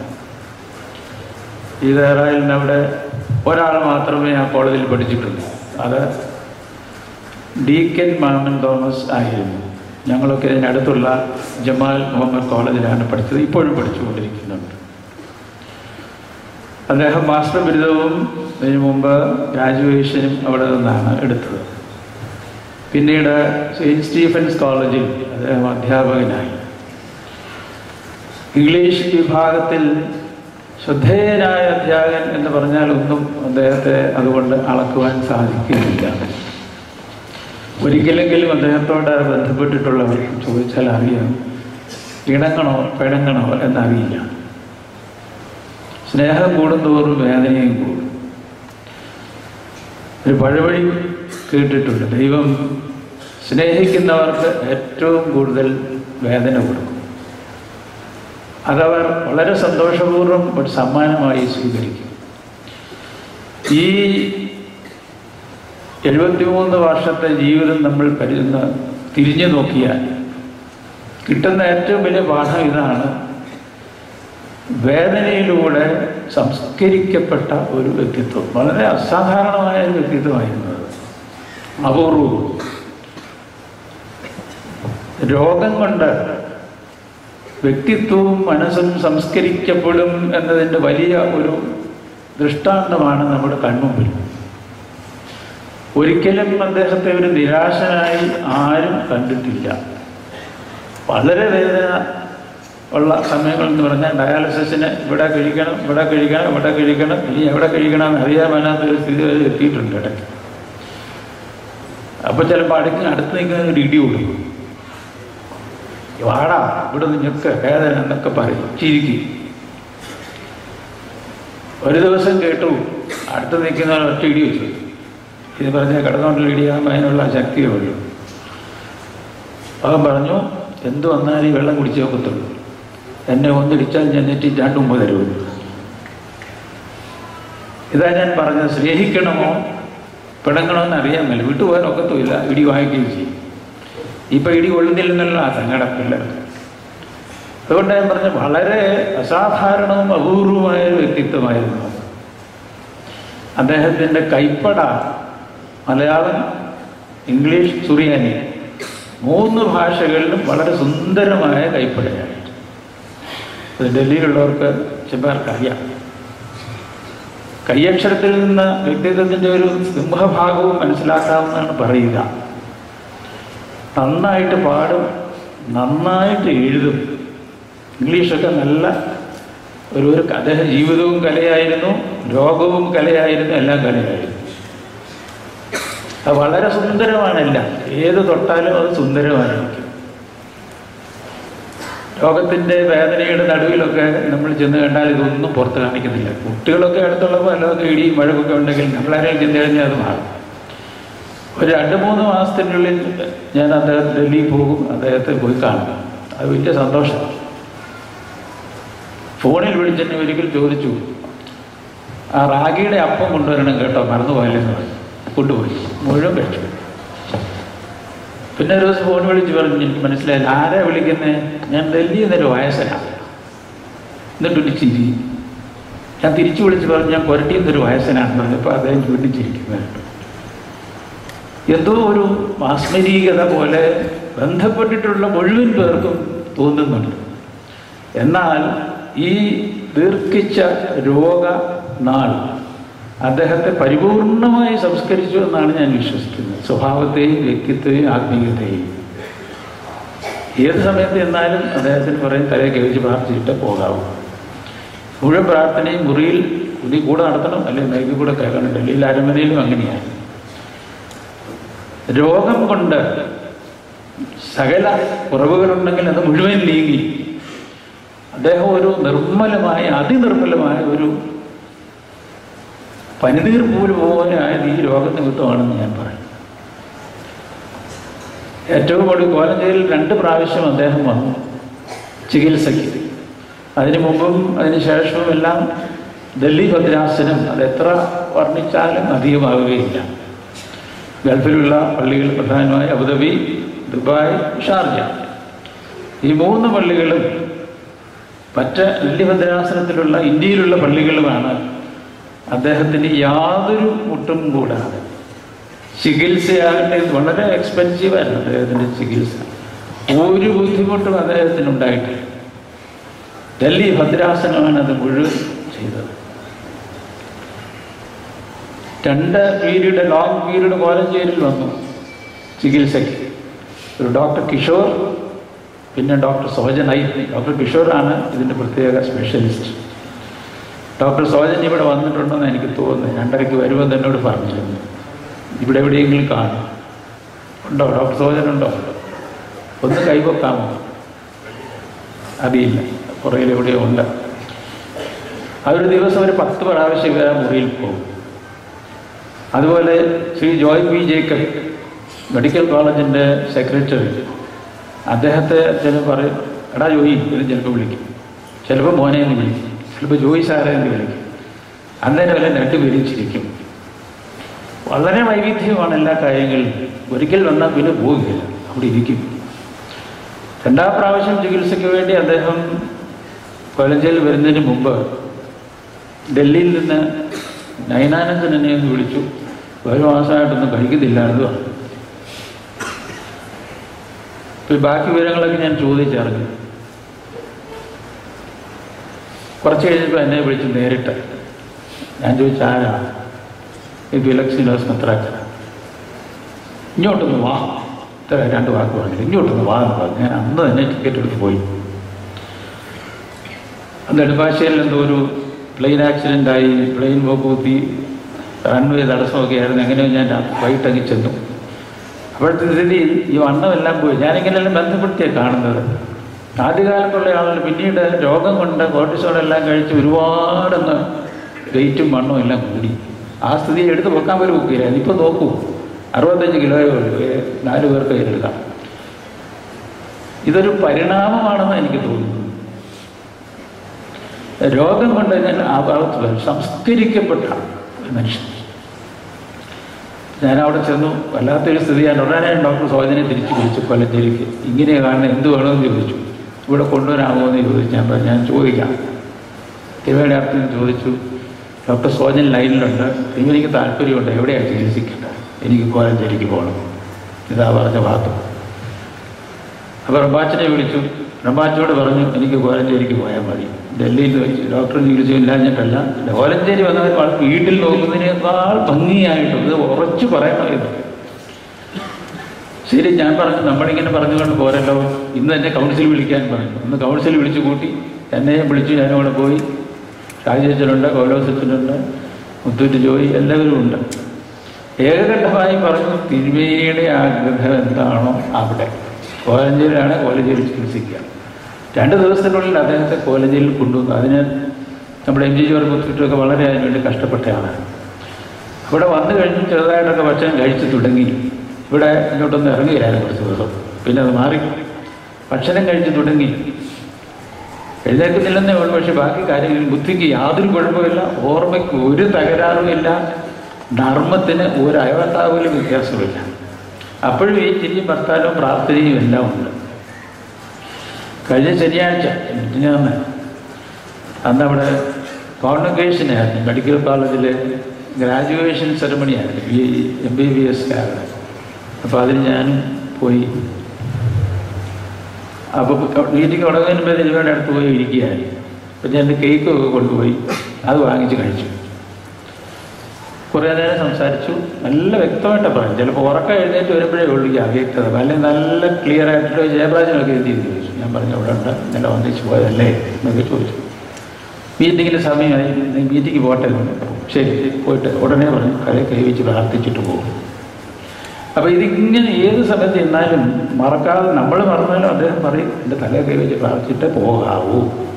ഈ ദേറായിലിന് അവിടെ ഒരാൾ മാത്രമേ ആ കോളേജിൽ പഠിച്ചിട്ടുള്ളൂ അത് ഡീക്കൻ മാമൻ തോമസ് ആയിരുന്നു ഞങ്ങളൊക്കെ ഇതിനടുത്തുള്ള ജമാൽ മുഹമ്മദ് കോളേജിലാണ് പഠിച്ചത് ഇപ്പോഴും പഠിച്ചുകൊണ്ടിരിക്കുന്നുണ്ട് അദ്ദേഹം മാസ്റ്റർ ബിരുദവും ഇതിനു മുമ്പ് ഗ്രാജുവേഷനും അവിടെ നിന്നാണ് എടുത്തത് പിന്നീട് സെയിൻറ്റ് സ്റ്റീഫൻസ് കോളേജിൽ അദ്ദേഹം അധ്യാപകനായി ഇംഗ്ലീഷ് വിഭാഗത്തിൽ ശ്രദ്ധേയനായ അധ്യാപകൻ എന്ന് പറഞ്ഞാൽ ഒന്നും അദ്ദേഹത്തെ അതുകൊണ്ട് അളക്കുവാൻ സാധിക്കുന്നില്ല ഒരിക്കലെങ്കിലും അദ്ദേഹത്തോട് ബന്ധപ്പെട്ടിട്ടുള്ളവർക്ക് ചോദിച്ചാൽ അറിയാം ഇണങ്ങണോ പിണങ്ങണോ എന്നറിയില്ല സ്നേഹം കൂടുന്തോറും വേദനയും കൂടും ഒരു പഴവഴി കേട്ടിട്ടുണ്ട് ദൈവം സ്നേഹിക്കുന്നവർക്ക് ഏറ്റവും കൂടുതൽ വേദന കൊടുക്കും അതവർ വളരെ സന്തോഷപൂർവ്വം ഒരു സമ്മാനമായി സ്വീകരിക്കും ഈ എഴുപത്തിമൂന്ന് വർഷത്തെ ജീവിതം നമ്മൾ കരുതുന്ന തിരിഞ്ഞു നോക്കിയാൽ കിട്ടുന്ന ഏറ്റവും വലിയ പാഠം ഇതാണ് വേദനയിലൂടെ സംസ്കരിക്കപ്പെട്ട ഒരു വ്യക്തിത്വം വളരെ അസാധാരണമായ ഒരു വ്യക്തിത്വമായിരുന്നു അത് അപൂർവവും രോഗം കൊണ്ട് വ്യക്തിത്വവും മനസ്സും സംസ്കരിക്കപ്പെടും എന്നതിൻ്റെ വലിയ ഒരു ദൃഷ്ടാന്തമാണ് നമ്മുടെ കൺമുമ്പിൽ ഒരിക്കലും അദ്ദേഹത്തെ ഒരു നിരാശനായി ആരും കണ്ടിട്ടില്ല വളരെ വേദന ഉള്ള സമയങ്ങൾ എന്ന് പറഞ്ഞാൽ ഡയാലിസിസിന് ഇവിടെ കഴിക്കണം ഇവിടെ കഴിക്കണം ഇവിടെ കഴിക്കണം ഇനി എവിടെ കഴിക്കണം എന്ന് അറിയാൻ മേലാത്ത ഒരു സ്ഥിതി വരെ എത്തിയിട്ടുണ്ട് ഇടയ്ക്ക് അപ്പോൾ ചിലപ്പോൾ അടുക്ക് അടുത്ത് നിൽക്കുന്ന ഒരു ഇടി കൊടുക്കും വാടാ ഇവിടെ നിന്നൊക്കെ വേദന എന്നൊക്കെ പറയും ചിരിക്കും ഒരു ദിവസം കേട്ടു അടുത്ത് നിൽക്കുന്ന ഒറ്റ ഇടി വെച്ചു ഇത് പറഞ്ഞ കിടന്നുകൊണ്ടുള്ള ഇടിയാകുമ്പോൾ അതിനുള്ള ശക്തിയേ ഉള്ളൂ അവൻ പറഞ്ഞു എന്ത് വന്നാലും ഈ വെള്ളം കുടിച്ചേ ഒക്കത്തുള്ളൂ എന്നെ ഒന്നിടിച്ചാൽ ഞാൻ നെറ്റി രണ്ട് മുമ്പ് തരുള്ളൂ ഇതാ ഞാൻ പറഞ്ഞത് സ്നേഹിക്കണമോ പിണങ്ങണമെന്ന് അറിയാൻ മേല വിട്ടുപോകാൻ ഒക്കത്തുമില്ല ഇടി വാങ്ങിക്കുകയും ചെയ്യും ഇപ്പൊ ഇടി കൊള്ളുന്നില്ലെന്നുള്ള ആ സങ്കടം പിള്ളേർക്ക് അതുകൊണ്ട് ഞാൻ പറഞ്ഞ വളരെ അസാധാരണവും അപൂർവമായ ഒരു വ്യക്തിത്വമായിരുന്നു അദ്ദേഹത്തിൻ്റെ കൈപ്പട മലയാളം ഇംഗ്ലീഷ് സുറിയാനി മൂന്ന് ഭാഷകളിലും വളരെ സുന്ദരമായ കൈപ്പടയാണ് ഇത് ഡൽഹിയിലുള്ളവർക്ക് ചിലർക്ക് അറിയാം കയ്യക്ഷരത്തിൽ നിന്ന് വ്യക്തിത്വത്തിൻ്റെ ഒരു സിംഹഭാഗവും മനസ്സിലാക്കാമെന്നാണ് പറയുക നന്നായിട്ട് പാടും നന്നായിട്ട് എഴുതും ഇംഗ്ലീഷൊക്കെ നല്ല ഒരു ഒരു അദ്ദേഹം ജീവിതവും കലയായിരുന്നു രോഗവും കലയായിരുന്നു എല്ലാം കലയായിരുന്നു അത് വളരെ സുന്ദരമാണെല്ലാം ഏത് തൊട്ടാലും അത് സുന്ദരമായിരിക്കും രോഗത്തിൻ്റെ വേദനയുടെ നടുവിലൊക്കെ നമ്മൾ ചെന്ന് കണ്ടാൽ ഇതൊന്നും പുറത്ത് കാണിക്കുന്നില്ല കുട്ടികളൊക്കെ അടുത്തുള്ളപ്പോൾ അല്ലാതെ ഇടിയും മഴക്കൊക്കെ ഉണ്ടെങ്കിൽ നമ്മളാരെയും ചെന്ന് കഴിഞ്ഞാൽ അത് മാറും ഒരു രണ്ട് മൂന്ന് മാസത്തിനുള്ളിൽ ഞാൻ അദ്ദേഹം ഡൽഹിയിൽ പോകും അദ്ദേഹത്തെ പോയി കാണും അത് വലിയ സന്തോഷം ഫോണിൽ വിളിച്ചെന്നെ ഒരിക്കൽ ചോദിച്ചു ആ റാഗിയുടെ അപ്പം കൊണ്ടുവരണം കേട്ടോ മറന്നുപോയല്ലെന്ന് പറഞ്ഞു കൊണ്ടുപോയി മുഴുവൻ കഴിച്ചു പിന്നെ ഒരു ദിവസം ഫോൺ വിളിച്ച് പറഞ്ഞു എനിക്ക് മനസ്സിലായില്ല ആരാ വിളിക്കുന്നത് ഞാൻ ഡൽഹിയിൽ നിന്നൊരു വയസ്സനാണ് എന്നിട്ടൊരു ചിരി ഞാൻ തിരിച്ചു വിളിച്ച് പറഞ്ഞു ഞാൻ കൊരട്ടിയിൽ നിന്നൊരു വയസ്സനാണെന്ന് പറഞ്ഞപ്പോൾ അദ്ദേഹം ചൂണ്ടിച്ചിരിക്കുന്നത് എന്തോ ഒരു മാസ്മരീകത പോലെ ബന്ധപ്പെട്ടിട്ടുള്ള മുഴുവൻ പേർക്കും തോന്നുന്നുണ്ട് എന്നാൽ ഈ ദീർഘിച്ച രോഗ നാൾ അദ്ദേഹത്തെ പരിപൂർണമായി സംസ്കരിച്ചു എന്നാണ് ഞാൻ വിശ്വസിക്കുന്നത് സ്വഭാവത്തെയും വ്യക്തിത്വത്തെയും ആത്മീയതയെയും ഏത് സമയത്ത് എന്നാലും അദ്ദേഹത്തിന് പറയും തലയെ കഴിച്ച് പ്രാർത്ഥിച്ചിട്ട് പോകാവൂ മുഴുവൻ പ്രാർത്ഥനയും മുറിയിൽ കുതി കൂടെ നടത്തണം അല്ലെങ്കിൽ മൈക്കിൽ കൂടെ കേൾക്കണം ഡൽഹിയിൽ അരമനയിലും അങ്ങനെയാണ് രോഗം കൊണ്ട് സകല കുറവുകളുണ്ടെങ്കിൽ അത് മുഴുവൻ നീങ്ങി അദ്ദേഹം ഒരു നിർമ്മലമായ അതിനിർമ്മലമായ ഒരു പനിനീർ പൂല് പോലെ ആയത് ഈ രോഗനിമിത്തമാണെന്ന് ഞാൻ പറയും ഏറ്റവും കൂടുതൽ കോലഞ്ചേരിയിൽ രണ്ട് പ്രാവശ്യം അദ്ദേഹം വന്നു ചികിത്സയ്ക്ക് അതിനു മുമ്പും അതിന് ശേഷവും എല്ലാം ഡൽഹി ഭദ്രാസനം അത് എത്ര വർണ്ണിച്ചാലും അധികമാവുകയില്ല ഗൾഫിലുള്ള പള്ളികൾ പ്രധാനമായി അബുദാബി ദുബായ് ഷാർജ ഈ മൂന്ന് പള്ളികളും മറ്റ് ഡൽഹി ഭദ്രാസനത്തിലുള്ള ഇന്ത്യയിലുള്ള പള്ളികളുമാണ് അദ്ദേഹത്തിന് യാതൊരു മുട്ടും കൂടാതെ ചികിത്സയാകട്ടെ വളരെ എക്സ്പെൻസീവായിരുന്നു അദ്ദേഹത്തിൻ്റെ ചികിത്സ ഒരു ബുദ്ധിമുട്ടും അദ്ദേഹത്തിന് ഉണ്ടായിട്ടില്ല ഡൽഹി ഭദ്രാസനമാണ് അത് മുഴുവൻ ചെയ്തത് രണ്ട് പീരീഡ് ലോങ് പീരീഡ് കോലഞ്ചേരിയിൽ വന്നു ചികിത്സയ്ക്ക് ഒരു ഡോക്ടർ കിഷോർ പിന്നെ ഡോക്ടർ സോജൻ ഐ ഡോക്ടർ കിഷോറാണ് ഇതിൻ്റെ പ്രത്യേക സ്പെഷ്യലിസ്റ്റ് ഡോക്ടർ സോജൻ ഇവിടെ വന്നിട്ടുണ്ടെന്ന് എനിക്ക് തോന്നുന്നു രണ്ടരയ്ക്ക് വരുമെന്ന് എന്നോട് പറഞ്ഞിരുന്നു ഇവിടെ എവിടെയെങ്കിലും കാണും ഉണ്ടോ ഡോക്ടർ സോജൻ ഉണ്ടോ ഒന്ന് കൈവക്കാമോ അറിയില്ല പുറകിൽ എവിടെയോ ഉണ്ട് അതൊരു ദിവസം ഒരു പത്ത് പ്രാവശ്യം വരെ മുറിയിൽ പോകും അതുപോലെ ശ്രീ ജോയ് പി ജേക്കബ് മെഡിക്കൽ കോളേജിൻ്റെ സെക്രട്ടറി അദ്ദേഹത്തെ ചില പറയും എടാ ജോയി എന്ന് ചിലപ്പോൾ വിളിക്കും ചിലപ്പോൾ മോനെ എന്ന് വിളിക്കും ചിലപ്പോൾ ജോയി സാറെ എന്ന് വിളിക്കും അന്നേരം വല്ല രണ്ടുപേരും ചിരിക്കും വളരെ വൈവിധ്യമാണ് എല്ലാ കാര്യങ്ങളിലും ഒരിക്കൽ വന്നാൽ പിന്നെ പോവുകയില്ല അവിടെ ഇരിക്കും രണ്ടാം പ്രാവശ്യം ചികിത്സയ്ക്ക് വേണ്ടി അദ്ദേഹം കൊലഞ്ചേരിൽ വരുന്നതിന് മുമ്പ് ഡൽഹിയിൽ നിന്ന് നയനാനന്ദൻ എന്നെ ഒന്ന് വിളിച്ചു ഒരു മാസമായിട്ടൊന്നും കഴിക്കുന്നില്ല എന്ന് പറഞ്ഞു ഈ ബാക്കി വിവരങ്ങളൊക്കെ ഞാൻ ചോദിച്ചറിഞ്ഞു കുറച്ച് കഴിഞ്ഞപ്പോൾ എന്നെ വിളിച്ച് നേരിട്ട് ഞാൻ ചോദിച്ച ആരാ ഈ വിലക്സിനോസ് മെത്രാച്ചന ഇങ്ങോട്ടൊന്ന് വാ ഇത്ര രണ്ട് വാക്ക് പറഞ്ഞില്ല ഇങ്ങോട്ടൊന്ന് വാ എന്ന് പറഞ്ഞു ഞാൻ അന്ന് തന്നെ ടിക്കറ്റ് എടുത്ത് പോയി അന്ന് നെടുമ്പാശ്ശേരിയിൽ എന്തോ ഒരു പ്ലെയിൻ ആക്സിഡൻ്റായി പ്ലെയിൻ പോക്കുത്തി റൺവേ തടസ്സമൊക്കെ ആയിരുന്നു എങ്ങനെയോ ഞാൻ രാത്രി വൈകിട്ടങ്ങി ചെന്നു അപ്പോഴത്തെ സ്ഥിതിയിൽ ഈ വണ്ണമെല്ലാം പോയി ഞാനിങ്ങനെയെല്ലാം ബന്ധപ്പെടുത്തിയാണ് കാണുന്നത് ആദ്യകാലത്തുള്ള ആളുകൾ പിന്നീട് രോഗം കൊണ്ട് കോർട്ടിസോൺ എല്ലാം കഴിച്ച് ഒരുപാടങ്ങ് വെയിറ്റും വണ്ണവും എല്ലാം കൂടി ആ സ്ഥിതി എടുത്ത് വെക്കാൻ പോലും ഒക്കില്ല ഇനിയിപ്പോൾ നോക്കൂ അറുപത്തഞ്ച് കിലോയേ ഉള്ളൂ ഏ, നാല് പേർക്ക് കയ്യിലെടുക്കാം ഇതൊരു പരിണാമമാണെന്ന് എനിക്ക് തോന്നുന്നു രോഗം കൊണ്ട് ഞാൻ ആ ഭാഗത്ത് വരും സംസ്കരിക്കപ്പെട്ട ഒരു മനുഷ്യൻ ഞാൻ അവിടെ ചെന്നു വല്ലാത്തൊരു സ്ഥിതിയാണ് ഉടനെ ഡോക്ടർ സോജനെ തിരിച്ചു വിളിച്ചു കൊല്ലത്തേക്ക് ഇങ്ങനെ കാണുന്ന എന്ത് വേണമെന്ന് ചോദിച്ചു ഇവിടെ കൊണ്ടുവരാമോ എന്ന് ചോദിച്ചു ഞാൻ പറഞ്ഞു ഞാൻ ചോദിക്കാം തിരുവേടെ അർത്ഥം ചോദിച്ചു ഡോക്ടർ സോജൻ ലൈനിലുണ്ട് എനിക്ക് താല്പര്യമുണ്ട് എവിടെയാണ് ചികിത്സിക്കേണ്ടത് എനിക്ക് കോലഞ്ചേരിക്ക് പോകണം ഇതാ പറഞ്ഞ വാക്ക് അപ്പോൾ റംബാച്ചനെ വിളിച്ചു റംബാച്ചോട് പറഞ്ഞു എനിക്ക് കോലഞ്ചേരിക്ക് പോയാൽ മതി ഡൽഹിയിൽ വെച്ച് ഡോക്ടർ ചികിത്സ ഇല്ലാഞ്ഞിട്ടല്ല കോലഞ്ചേരി വന്നവർ വളരെ വീട്ടിൽ നോക്കുന്നതിനേക്കാൾ ഭംഗിയായിട്ട് ഇത് ഉറച്ചു പറയണം ഇത് ശരി ഞാൻ പറഞ്ഞു നമ്മളിങ്ങനെ പറഞ്ഞുകൊണ്ട് പോരല്ലോ ഇന്ന് തന്നെ കൗൺസിൽ വിളിക്കാൻ പറഞ്ഞു ഇന്ന് കൗൺസിൽ വിളിച്ചു കൂട്ടി എന്നെയും വിളിച്ചു ഞാനും കൂടെ പോയി ഷാജിയച്ചനുണ്ട് കോലോസച്ചനുണ്ട് മുത്തൂറ്റ് ജോയി എല്ലാവരും ഉണ്ട് ഏകകണ്ഠമായി പറഞ്ഞു തിരുമേനിയുടെ ആഗ്രഹം എന്താണോ അവിടെ കോലഞ്ചേരിയാണ് കോലഞ്ചേരി ചികിത്സിക്കുക രണ്ട് ദിവസത്തിനുള്ളിൽ അദ്ദേഹത്തെ കോലഞ്ചേരിയിൽ കൊണ്ടുവന്നു അതിന് നമ്മുടെ എം ജി ജോർജ് മുത്തൂറ്റൊക്കെ വളരെ അതിനുവേണ്ടി കഷ്ടപ്പെട്ടയാണ് ഇവിടെ വന്നു കഴിഞ്ഞ് ചെറുതായിട്ടൊക്കെ ഭക്ഷണം കഴിച്ചു തുടങ്ങി ഇവിടെ ഇങ്ങോട്ടൊന്ന് ഇറങ്ങുകയായിരുന്നു കുറച്ച് ദിവസം പിന്നെ അത് മാറി ഭക്ഷണം കഴിച്ചു തുടങ്ങി എഴുന്നേൽക്കുന്നില്ലെന്നേ ഉള്ളൂ പക്ഷെ ബാക്കി കാര്യങ്ങളിൽ ബുദ്ധിക്ക് യാതൊരു കുഴപ്പമില്ല ഓർമ്മയ്ക്ക് ഒരു തകരാറുമില്ല നർമ്മത്തിന് ഒരു അയവത്താവിലും വ്യത്യാസമില്ല അപ്പോഴും ഈ ചിരിയും ഭർത്താലും പ്രാർത്ഥനയും എല്ലാം ഉണ്ട് കഴിഞ്ഞ ശനിയാഴ്ച മിനിഞ്ഞാന്ന് അന്ന് അവിടെ കോൺവക്കേഷനായിരുന്നു മെഡിക്കൽ കോളേജിൽ ഗ്രാജുവേഷൻ സെറമണി ആയിരുന്നു B M B B S കാരുടെ അപ്പോൾ അതിന് ഞാനും പോയി അപ്പോൾ മീറ്റിംഗ് തുടങ്ങുന്നതിന് മുമ്പേ തിരുവേണ്ട അടുത്ത് പോയി ഇരിക്കുകയായിരുന്നു അപ്പം ഞാൻ കേക്ക് ഒക്കെ കൊണ്ടുപോയി അത് വാങ്ങിച്ച് കഴിച്ചു കുറേ നേരം സംസാരിച്ചു നല്ല വ്യക്തമായിട്ടാണ് പറഞ്ഞു ചിലപ്പോൾ ഉറക്കം എഴുന്നേറ്റ് വരുമ്പോഴേ ഉള്ളൂ ഈ അവ്യക്തത അല്ലെങ്കിൽ നല്ല ക്ലിയർ ആയിട്ടുള്ള ജയപ്രാജനൊക്കെ എന്ത് ചെയ്ത് ചോദിച്ചു ഞാൻ പറഞ്ഞു അവിടെ ഉണ്ട് ഇന്നലെ ഒന്നിച്ച് പോയതല്ലേ എന്നൊക്കെ ചോദിച്ചു മീറ്റിങ്ങിന് സമയമായി നീ മീറ്റിംഗ് പോട്ടെ എന്ന് പറഞ്ഞു. ശരി പോയിട്ട് ഉടനെ പറഞ്ഞു കരയെ കൈവച്ച് പ്രാർത്ഥിച്ചിട്ട് പോകും അപ്പോൾ ഇതിങ്ങനെ ഏത് സമയത്ത് ചെന്നാലും മറക്കാതെ നമ്മൾ മറന്നാലും അദ്ദേഹം പറയും എൻ്റെ തലയെ കൈവച്ച് പ്രാർത്ഥിച്ചിട്ട് പോകാവൂ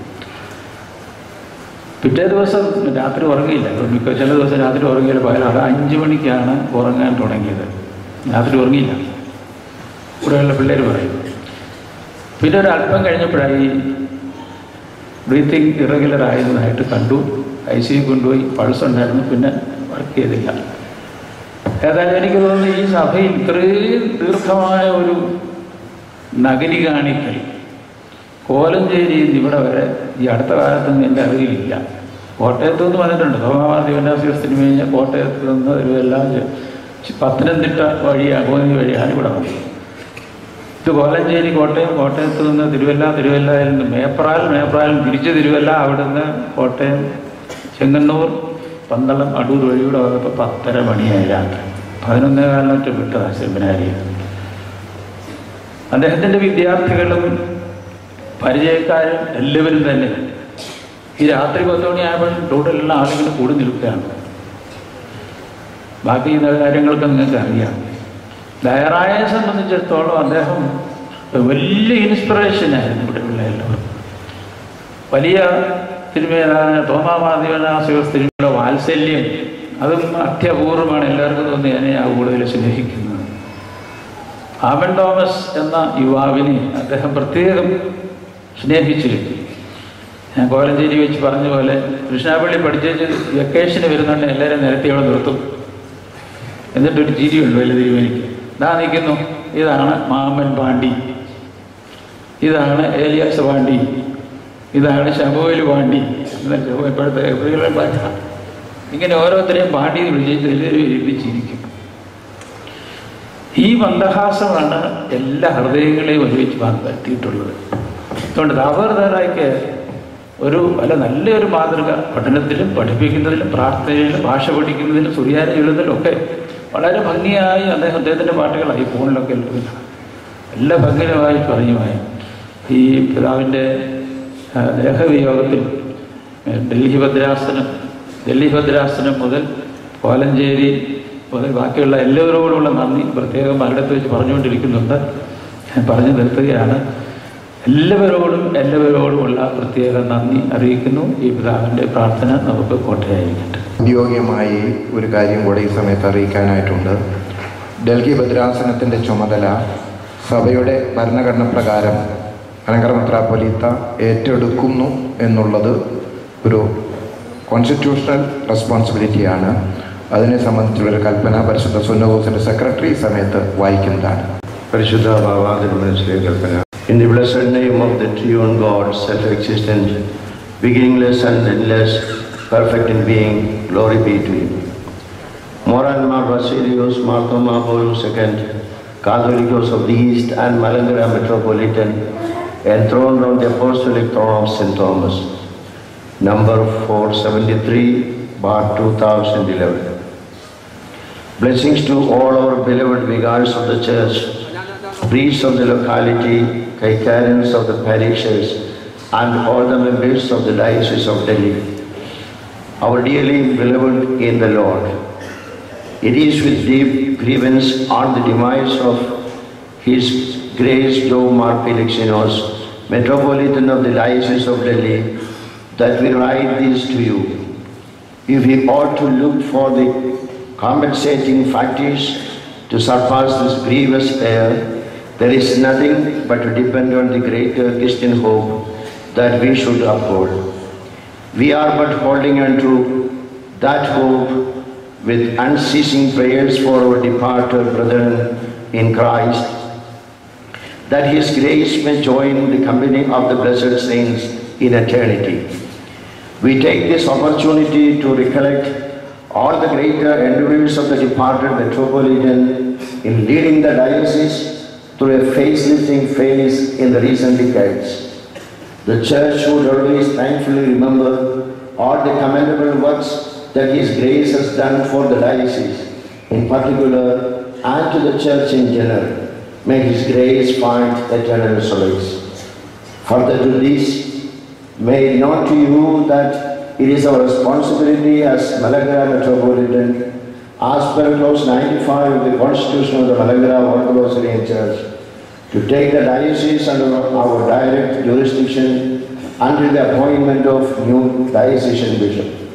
പിറ്റേ ദിവസം രാത്രി ഉറങ്ങിയില്ല ഇപ്പം മിക്ക ചില ദിവസം രാത്രി ഉറങ്ങിയില്ല പകൽ അത് അഞ്ച് മണിക്കാണ് ഉറങ്ങാൻ തുടങ്ങിയത് രാത്രി ഉറങ്ങിയില്ല ഇവിടെയുള്ള പിള്ളേർ പറയും പിന്നെ ഒരു അല്പം കഴിഞ്ഞപ്പോഴായി ബ്രീത്തിങ് ഇറഗുലർ ആയതായിട്ട് കണ്ടു ഐ സി കൊണ്ടുപോയി പൾസ് ഉണ്ടായിരുന്നു പിന്നെ വർക്ക് ചെയ്തില്ല ഏതായാലും എനിക്ക് തോന്നുന്നു ഈ സഭയിൽ ഇത്രയും ദീർഘമായ ഒരു നഗരി കാണിക്കൽ കോലഞ്ചേരിയിൽ നിന്ന് ഇവിടെ വരെ ഈ അടുത്ത കാലത്തൊന്നും എൻ്റെ അറിവിലില്ല കോട്ടയത്തു നിന്ന് വന്നിട്ടുണ്ട് സോമാവാദിവനാസിക സിനിമ കോട്ടയത്ത് നിന്ന് ഇവരെല്ലാം പത്തനംതിട്ട വഴി അഗോനി വഴിയാണ് ഇവിടെ വന്നത് ഇത് കോലഞ്ചേരി കോട്ടയം കോട്ടയത്ത് നിന്ന് തിരുവല്ല തിരുവല്ലയിൽ നിന്ന് മേപ്രാൽ മേപ്രാലിൽ തിരിച്ച് തിരുവല്ല അവിടെ നിന്ന് കോട്ടയം ചെങ്ങന്നൂർ പന്തളം അടൂർ വഴിയൂടെ വന്നപ്പോൾ പത്തര മണിയായി രാത്രി പതിനൊന്നേ കാലിനൊറ്റ വിട്ടതാണ് സെമിനാരി അദ്ദേഹത്തിൻ്റെ വിദ്യാർത്ഥികളും പരിചയക്കാരും എല്ലാവരും തന്നെ ഈ രാത്രി പത്ത് മണിയായപ്പോഴും ടോട്ടലുള്ള ആളുകൾ കൂടി നിൽക്കുകയാണ് ബാക്കി ഈ കാര്യങ്ങളൊക്കെ നിങ്ങൾക്ക് അറിയാം ദയറായെ സംബന്ധിച്ചിടത്തോളം അദ്ദേഹം വലിയ ഇൻസ്പിറേഷനായിരുന്നു ഇവിടെയുള്ള എല്ലാവർക്കും വലിയ തിരുമേനായ തോമാമാദിവനാശിവ തിരുമയുടെ വാത്സല്യം അതും അത്യപൂർവമാണ് എല്ലാവർക്കും തോന്നി എന്നെ ആ കൂടുതൽ സ്നേഹിക്കുന്നത് ആമൻ തോമസ് എന്ന യുവാവിനെ അദ്ദേഹം പ്രത്യേകം സ്നേഹിച്ചിരുന്നു ഞാൻ കോലഞ്ചേരി വെച്ച് പറഞ്ഞ പോലെ കൃഷ്ണാപ്പള്ളി പഠിച്ചേച്ച് വെക്കേഷന് വരുന്നുണ്ട് എല്ലാവരും നിരത്തി അവിടെ നിർത്തും എന്നിട്ടൊരു ചിരിയുണ്ട് വല്ല തിരുവേനിക്ക് ഇതാ നിൽക്കുന്നു ഇതാണ് മാമൻ പാണ്ടി ഇതാണ് ഏലിയാസ് പാണ്ടി ഇതാണ് ശബോയിൽ പാണ്ടി എന്നൊക്കെ ഇപ്പോഴത്തെ എപ്പോഴും ഭാഷ ഇങ്ങനെ ഓരോരുത്തരെയും പാണ്ടി എന്ന് വിളിച്ച് എല്ലാവരും ഇരുന്ന് ചിരിക്കും ഈ മന്ദഹാസമാണ് എല്ലാ ഹൃദയങ്ങളെയും ഒരുമിച്ച് പറ്റിയിട്ടുള്ളത് അതുകൊണ്ട് ദാവർദാറായിക്ക് ഒരു അല്ല നല്ലൊരു മാതൃക പഠനത്തിലും പഠിപ്പിക്കുന്നതിലും പ്രാർത്ഥനയിലും ഭാഷ പഠിക്കുന്നതിലും സുറിയാന എഴുതുന്നതിലും ഒക്കെ വളരെ ഭംഗിയായി അദ്ദേഹം അദ്ദേഹത്തിൻ്റെ പാട്ടുകളായി ഫോണിലൊക്കെ എഴുതുന്നതാണ് എല്ലാ ഭംഗിരമായി പറയുമായി ഈ പിതാവിൻ്റെ ആ, ദേഹവിയോഗത്തിൽ ഏ, ഡൽഹി ഭദ്രാസനം ഡൽഹി ഭദ്രാസനം മുതൽ കോലഞ്ചേരി മുതൽ ബാക്കിയുള്ള എല്ലാവരോടുമുള്ള നന്ദി പ്രത്യേകം പലയിടത്ത് വെച്ച് പറഞ്ഞുകൊണ്ടിരിക്കുന്നുണ്ട് ഞാൻ പറഞ്ഞു നിർത്തുകയാണ് എല്ലാവരോടും എല്ലാവരോടുമുള്ള പ്രത്യേക നന്ദി അറിയിക്കുന്നു ഈ പിതാവിൻ്റെ പ്രാർത്ഥന നമുക്ക് കോട്ടയായിരിക്കട്ടെ ഔദ്യോഗികമായി ഒരു കാര്യം കൂടെ ഈ സമയത്ത് അറിയിക്കാനായിട്ടുണ്ട് ഡൽഹി ഭദ്രാസനത്തിൻ്റെ ചുമതല സഭയുടെ ഭരണഘടന പ്രകാരം അലങ്കര മെത്രാപ്പൊലീത്ത ഏറ്റെടുക്കുന്നു എന്നുള്ളത് ഒരു കോൺസ്റ്റിറ്റ്യൂഷണൽ റെസ്പോൺസിബിലിറ്റിയാണ് അതിനെ സംബന്ധിച്ചുള്ളൊരു കൽപ്പന പരിശുദ്ധ സുന്നഹോസിൻ്റെ സെക്രട്ടറി ഈ സമയത്ത് വായിക്കുന്നതാണ് പരിശുദ്ധ ഭാവാതിരുമനസ്സിലെ കൽപ്പന In the blessed name of the triune God, self-existent, beginningless and endless, perfect in being, glory be to you. Moran Mar Basilius Marthoma Paulus II, Catholicos of the East and Malankara Metropolitan, enthroned on the apostolic throne of St. Thomas. Number 473, bar 2011. Blessings to all our beloved vicars of the church, priests of the locality, Kaikarians of the parishes, and all the members of the Diocese of Delhi. Our dearly beloved in the Lord, it is with deep grievance on the demise of His Grace Joe Mar Pelixinos, Metropolitan of the Diocese of Delhi, that we write this to you. If we ought to look for the compensating factors to surpass this grievous error, there is nothing but to depend on the greater Christian hope that we should uphold. We are but holding on to that hope with unceasing prayers for our departed brethren in Christ, that His grace may join the company of the blessed saints in eternity. We take this opportunity to recollect all the greater endeavors of the departed metropolitan in leading the diocese through a facelifting phase in the recent decades. The church would always thankfully remember all the commendable works that His grace has done for the diocese in particular and to the church in general. May His grace find eternal solace. Further to this, may it known to you that it is our responsibility as Malagra Metropolitan, as per clause 95 of the Constitution of the Malagra Orthodox Syrian Church, to take the diocese under our direct jurisdiction until the appointment of new diocesan bishop.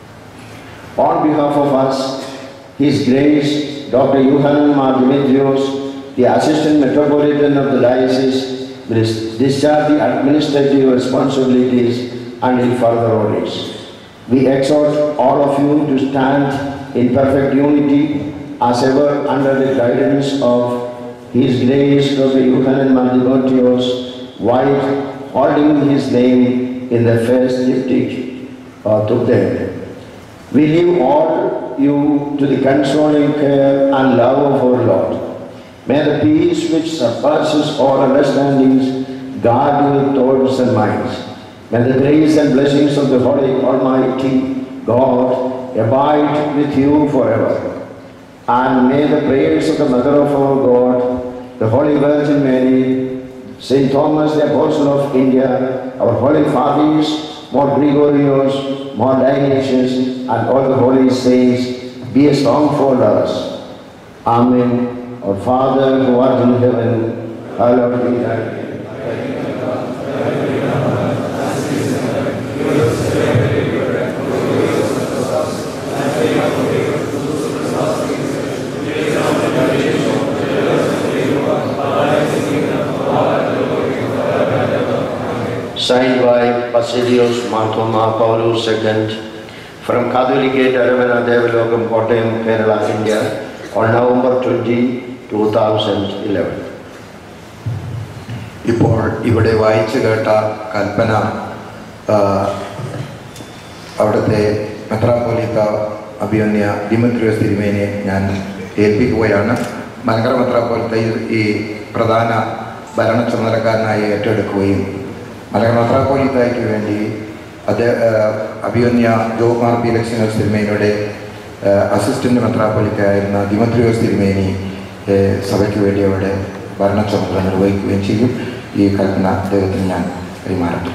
On behalf of us, His Grace Dr. Johann Mar Dimitrios, the Assistant Metropolitan of the Diocese, will discharge the administrative responsibilities until further orders. We exhort all of you to stand in perfect unity as ever under the guidance of His Grace Dr. Johann Mar Dimitrios, white, holding his name in the first diptych uh, to them. We leave all you to the consoling care and love of our Lord. May the peace which surpasses all understandings guard your thoughts and minds. May the grace and blessings of the Holy Almighty God abide with you forever. And may the prayers of the Mother of our God, the Holy Virgin Mary, Saint Thomas the Apostle of India, our Holy Fathers, more Gregorios, more Dionysius, and all the holy saints be a stronghold us. Amen. Our Father who art in heaven, hallowed be thy name. Signed by Basilius Marthoma Paulus II from Katholicate Aravana Devalokam Kottayam, Kerala, India on November 20, 2011. ഇപ്പോൾ ഇവിടെ വായിച്ചു കേട്ട കൽപ്പന ആ, അവിടുത്തെ മെത്രാപോലിത്ത അഭിയന്യ Dimitrios തിരുമേനെ ഞാൻ ഏൽപ്പിക്കുകയാണ് മലങ്കര മെത്രാപ്പോലത്തെ ഈ- ഈ പ്രധാന ഭരണ ചുമതലക്കാരനായി ഏറ്റെടുക്കുകയും മലങ്കര മെത്രാപ്പോലിത്തയ്ക്ക് വേണ്ടി അദ്ദേഹം അഭിയന്യ ജോകുമാർ പി ലക്ഷ്മണ തിരുമേനിയുടെ അസിസ്റ്റന്റ് മെത്രാപ്പൊലിത്തായിരുന്ന ദിമത്രിയോസ് തിരുമേനി ഏഹ്, സഭയ്ക്ക് വേണ്ടി അവിടെ ഭരണ ചുമതല നിർവഹിക്കുകയും ചെയ്യും ഈ കൽപ്പന അദ്ദേഹത്തിന് ഞാൻ കൈമാറട്ടെ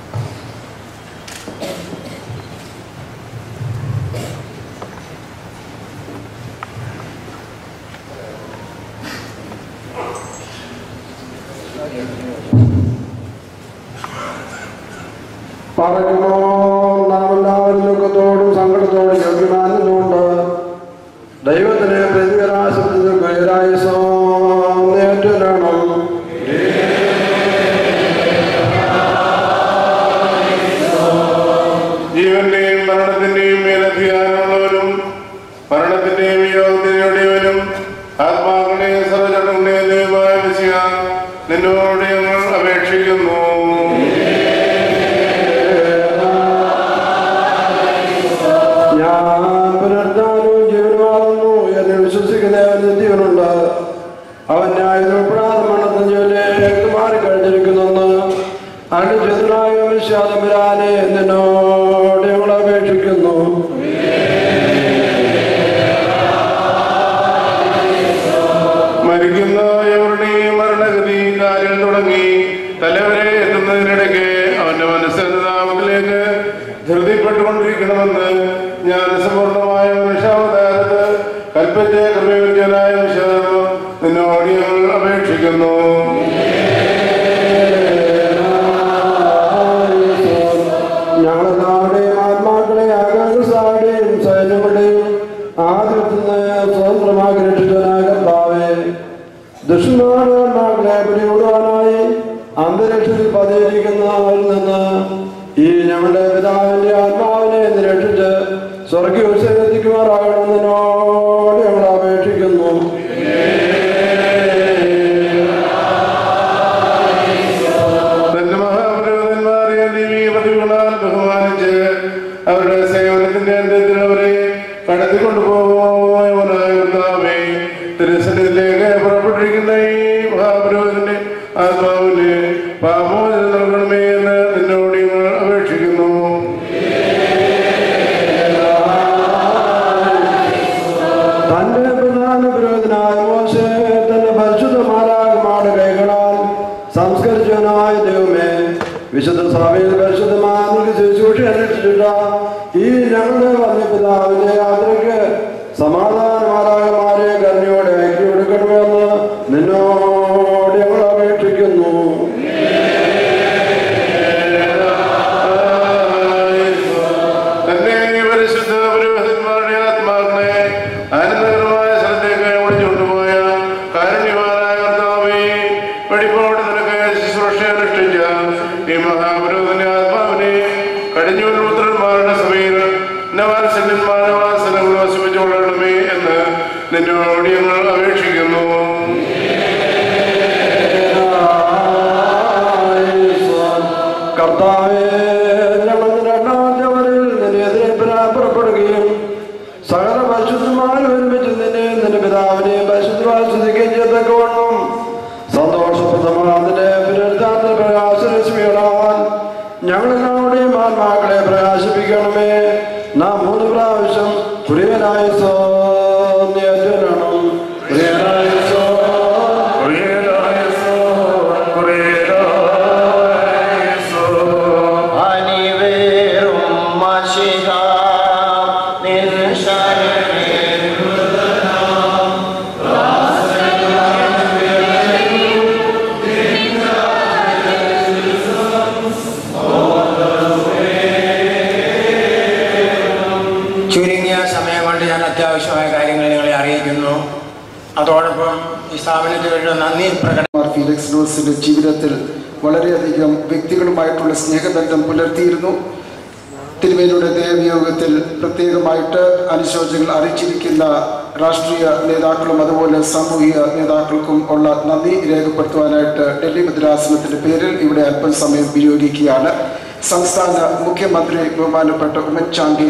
പറയുമോ നാം എല്ലാവരും ദുഃഖത്തോടും സങ്കടത്തോടും യോഗ്യമാനന്ദമുണ്ട് ദൈവത്തിന് പ്രതികരാശത്തിന് ഗുരുരായസോ നേറ്റണം ജീവന്റെയും മരണത്തിന്റെയും മേലധികാരമുള്ളവരും മരണത്തിന്റെയും യോഗത്തിനുടേവരും ആത്മാക്കളുടെയും സർവചടങ്ങളുടെയും ദൈവമായ വിശയ നിന്നോട് ഞങ്ങൾ അപേക്ഷിക്കുന്നു ഞാൻ പുനർത്താനും ജീവനുമാകുന്നു എന്ന് വിശ്വസിക്കുന്നവന് ജീവനുണ്ട് അവൻ ന്യായപ്പെടാതെ മരണത്തിന് ജോലിയിലേക്ക് മാറിക്കഴിഞ്ഞിരിക്കുന്നെന്ന് അവന്റെ ചെറുനായ വിശ്വാസമിരാനെ നിന്നോട് ഞങ്ങൾ അപേക്ഷിക്കുന്നു മരിക്കുന്ന എവരുടെയും മരണഗതി കാലിൽ തുടങ്ങി തലവരെ എത്തുന്നതിനിടയ്ക്ക് അവന്റെ മനസ്സെന്നാമത്തിലേക്ക് ധൃതിപ്പെട്ടുകൊണ്ടിരിക്കണമെന്ന് ഞാൻ സമ്പൂർണമായ മനുഷ്യാവതാരത്ത് കൽപ്പറ്റ കൃപയോഗ്യനായ വിശ്വാസം നിന്നോട് ഞങ്ങൾ അപേക്ഷിക്കുന്നു ഞങ്ങളെല്ലാവരുടെയും ആത്മാക്കളെ ആകാശസാരുടെയും സൈന്യങ്ങളുടെയും ആദ്യത്തിന് സ്വതന്ത്രമാക്കി രക്ഷിച്ചനായ കർത്താവേ ദുഷ്ടന്മാരുടെ ആത്മാക്കളെ പിടികൂടുവാനായി അന്തരീക്ഷത്തിൽ പതിയിരിക്കുന്നവരിൽ നിന്ന് ഈ ഞങ്ങളുടെ പിതാവിന്റെ ആത്മാവിനെ നിരക്ഷിച്ച് സ്വർഗീയോത്സവത്തിക്കുമാറാകണമെന്നതിനോട് ഞങ്ങൾ അപേക്ഷിക്കുന്നു തന്റെ മഹാപുരോഹിതന്മാരെ ദൈവീക പതിവുകളാൽ ബഹുമാനിച്ച് അവരുടെ സേവനത്തിന്റെ അന്ത്യത്തിൽ അവരെ കടത്തിക്കൊണ്ടുപോകുവാനായ കർത്താവേ തിരുസന്നിധിയിലേക്ക് പുറപ്പെട്ടിരിക്കുന്ന ഈ മഹാപുരോഹിതന്റെ ആത്മാവിന് പാമോചനം നൽകണമേ എന്ന് നിന്നോട് ഞങ്ങൾ അപേക്ഷിക്കുന്നു തന്റെ പ്രധാന പുരോഹിതനായ മോശെ തന്റെ പരിശുദ്ധമാരാകുമാരുടെ കൈകളാൽ സംസ്കരിച്ചവനായ ദൈവമേ വിശുദ്ധ സഭയിൽ പരിശുദ്ധമായ ശുശ്രൂഷ അനുഷ്ഠിച്ചിട്ട ഈ ഞങ്ങളുടെ വന്യപിതാവിന്റെ യാത്രയ്ക്ക് സമാധാനമാരാകമാരെ കരുണയോടെ ഐക്യം കൊടുക്കണമെന്ന് നിന്നോട് ഞങ്ങൾ അപേക്ഷിക്കുന്നു തന്നെ പരിശുദ്ധ പുരോഹിതന്മാരുടെ ആത്മാക്കളെ ആനന്ദകരമായ സ്ഥലത്തേക്ക് ഓടിച്ചുകൊണ്ടുപോയ കാരുണ്യവാനായ കർത്താവേ വെടിപ്പോട് നിനക്ക് ശുശ്രൂഷ അനുഷ്ഠിച്ച ഈ മഹാപുരോഹിതന്റെ ആത്മാവിനെ കടിഞ്ഞൂൽ പുത്രന്മാരുടെ സഭയിൽ നവാത്സന്യന്മാരുടെ വാസനങ്ങൾ വസിപ്പിച്ചുകൊള്ളണമേ എന്ന് നിന്നോട് ഞങ്ങൾ അപേക്ഷിക്കുന്നു കർത്താവേ ഞങ്ങൾ രണ്ടാമത്തെ വരയിൽ നിന്നെതിരെ പുറപ്പെടുകയും സകല പരിശുദ്ധന്മാരും ഒരുമിച്ച് നിന്നെ നിന്റെ പിതാവിനെയും പരിശുദ്ധമായി ശ്രദ്ധിക്കുകയും ചെയ്തക്കവണ്ണം സന്തോഷപ്രദമാതിന്റെ പുനരുദ്ധാന പ്രകാശരശ്മികളാവാൻ ഞങ്ങളെല്ലാവരുടെയും ആത്മാക്കളെ പ്രകാശിപ്പിക്കണമേ നാം മൂന്ന് പ്രാവശ്യം പ്രിയനായ സോന്യജനം പ്രിയനായ സോ അനിവേറും മഷിഹ നിൻ ശരണേ ചുരുങ്ങിയ സമയം കൊണ്ട് ഞാൻ അത്യാവശ്യമായ കാര്യങ്ങൾ നിങ്ങളെ അറിയിക്കുന്നു അതോടൊപ്പം ഈ സ്ഥാപനത്തിലൊരു നന്ദി പ്രകടനം മാർ ഫീലിക്സ് ലൂസിന്റെ ജീവിതത്തിൽ വളരെയധികം വ്യക്തികളുമായിട്ടുള്ള സ്നേഹബന്ധം പുലർത്തിയിരുന്നു തിരുമേനിയുടെ ദേവയോഗത്തിൽ പ്രത്യേകമായിട്ട് അനുശോചനങ്ങൾ അറിയിച്ചിരിക്കുന്ന രാഷ്ട്രീയ നേതാക്കളും അതുപോലെ സാമൂഹിക നേതാക്കൾക്കും ഉള്ള നന്ദി രേഖപ്പെടുത്തുവാനായിട്ട് ഡൽഹി മുദ്രാസനത്തിന്റെ പേരിൽ ഇവിടെ അല്പം സമയം വിനിയോഗിക്കുകയാണ് സംസ്ഥാന മുഖ്യമന്ത്രി ബഹുമാനപ്പെട്ട ഉമ്മൻചാണ്ടി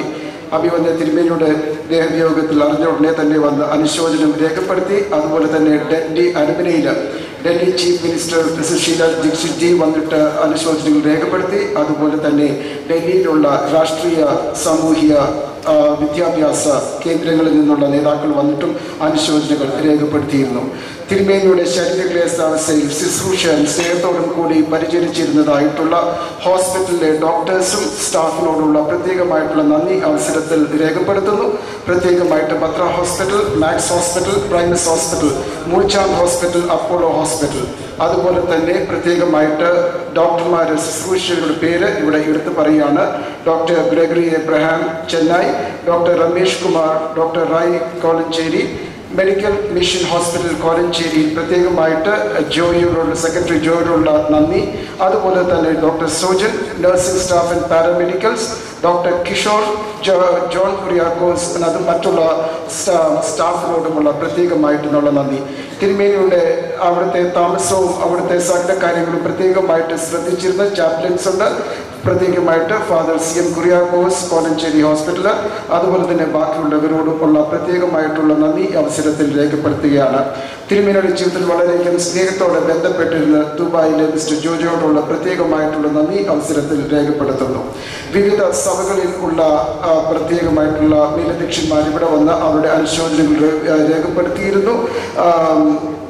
അഭിവന്യ തിരുമേനിയുടെ ദേഹവിയോഗത്തിൽ അറിഞ്ഞ ഉടനെ തന്നെ വന്ന് അനുശോചനം രേഖപ്പെടുത്തി അതുപോലെ തന്നെ ഡൽഹി അരമനയിൽ ഡൽഹി ചീഫ് മിനിസ്റ്റർ സുശീല ദീക്ഷിത് ജി വന്നിട്ട് അനുശോചനങ്ങൾ രേഖപ്പെടുത്തി അതുപോലെ തന്നെ ഡൽഹിയിലുള്ള രാഷ്ട്രീയ സാമൂഹിക ആ, വിദ്യാഭ്യാസ കേന്ദ്രങ്ങളിൽ നിന്നുള്ള നേതാക്കൾ വന്നിട്ടും അനുശോചനകൾ രേഖപ്പെടുത്തിയിരുന്നു തിരുമേനിയുടെ ശരീരക്ലേശാവസ്ഥയിൽ ശുശ്രൂഷൻ സ്നേഹത്തോടും കൂടി പരിചരിച്ചിരുന്നതായിട്ടുള്ള ഹോസ്പിറ്റലിലെ ഡോക്ടേഴ്സും സ്റ്റാഫിനോടുള്ള പ്രത്യേകമായിട്ടുള്ള നന്ദി അവസരത്തിൽ രേഖപ്പെടുത്തുന്നു പ്രത്യേകമായിട്ട് Batra hospital Max hospital Primus hospital Moolchand hospital Apollo hospital അതുപോലെ തന്നെ പ്രത്യേകമായിട്ട് ഡോക്ടർമാർ ശുശ്രൂഷകരുടെ പേര് ഇവിടെ എടുത്തു പറയുകയാണ് doctor Gregory Abraham Chennai doctor Ramesh Kumar doctor Rai Kolenchery medical mission hospital കോലഞ്ചേരിയിൽ പ്രത്യേകമായിട്ട് ജോയിയോടുള്ള സെക്രട്ടറി ജോയിയോടുള്ള നന്ദി അതുപോലെ തന്നെ doctor Sojan nursing staff and paramedicals doctor Kishore ജോ- ജോൺ കുറിയാക്കോസ് അത് മറ്റുള്ള സ്റ്റാ- സ്റ്റാഫിനോടുമുള്ള പ്രത്യേകമായിട്ടുള്ള നന്ദി തിരുമേനിയുടെ അവിടുത്തെ താമസവും അവിടുത്തെ സകല കാര്യങ്ങളും പ്രത്യേകമായിട്ട് ശ്രദ്ധിച്ചിരുന്ന ചാപ്ലിൻസ് ഉണ്ട് പ്രത്യേകമായിട്ട് father C M Kuriakose Kolenchery hospital അതുപോലെ തന്നെ ബാക്കിയുള്ളവരോടും ഉള്ള പ്രത്യേകമായിട്ടുള്ള നന്ദി ഈ അവസരത്തിൽ രേഖപ്പെടുത്തുകയാണ് തിരുമേനിയുടെ ജീവിതത്തിൽ വളരെയധികം സ്നേഹത്തോടെ ബന്ധപ്പെട്ടിരുന്ന ദുബായിലെ മിസ്റ്റർ ജോജോയോടുള്ള പ്രത്യേകമായിട്ടുള്ള നന്ദി അവസരത്തിൽ രേഖപ്പെടുത്തുന്നു വിവിധ സഭകളിൽ ഉള്ള ആ, പ്രത്യേകമായിട്ടുള്ള മേലധ്യക്ഷന്മാർ ഇവിടെ വന്ന് അവരുടെ അനുശോചനങ്ങൾ രേ- ആ, രേഖപ്പെടുത്തിയിരുന്നു ആം,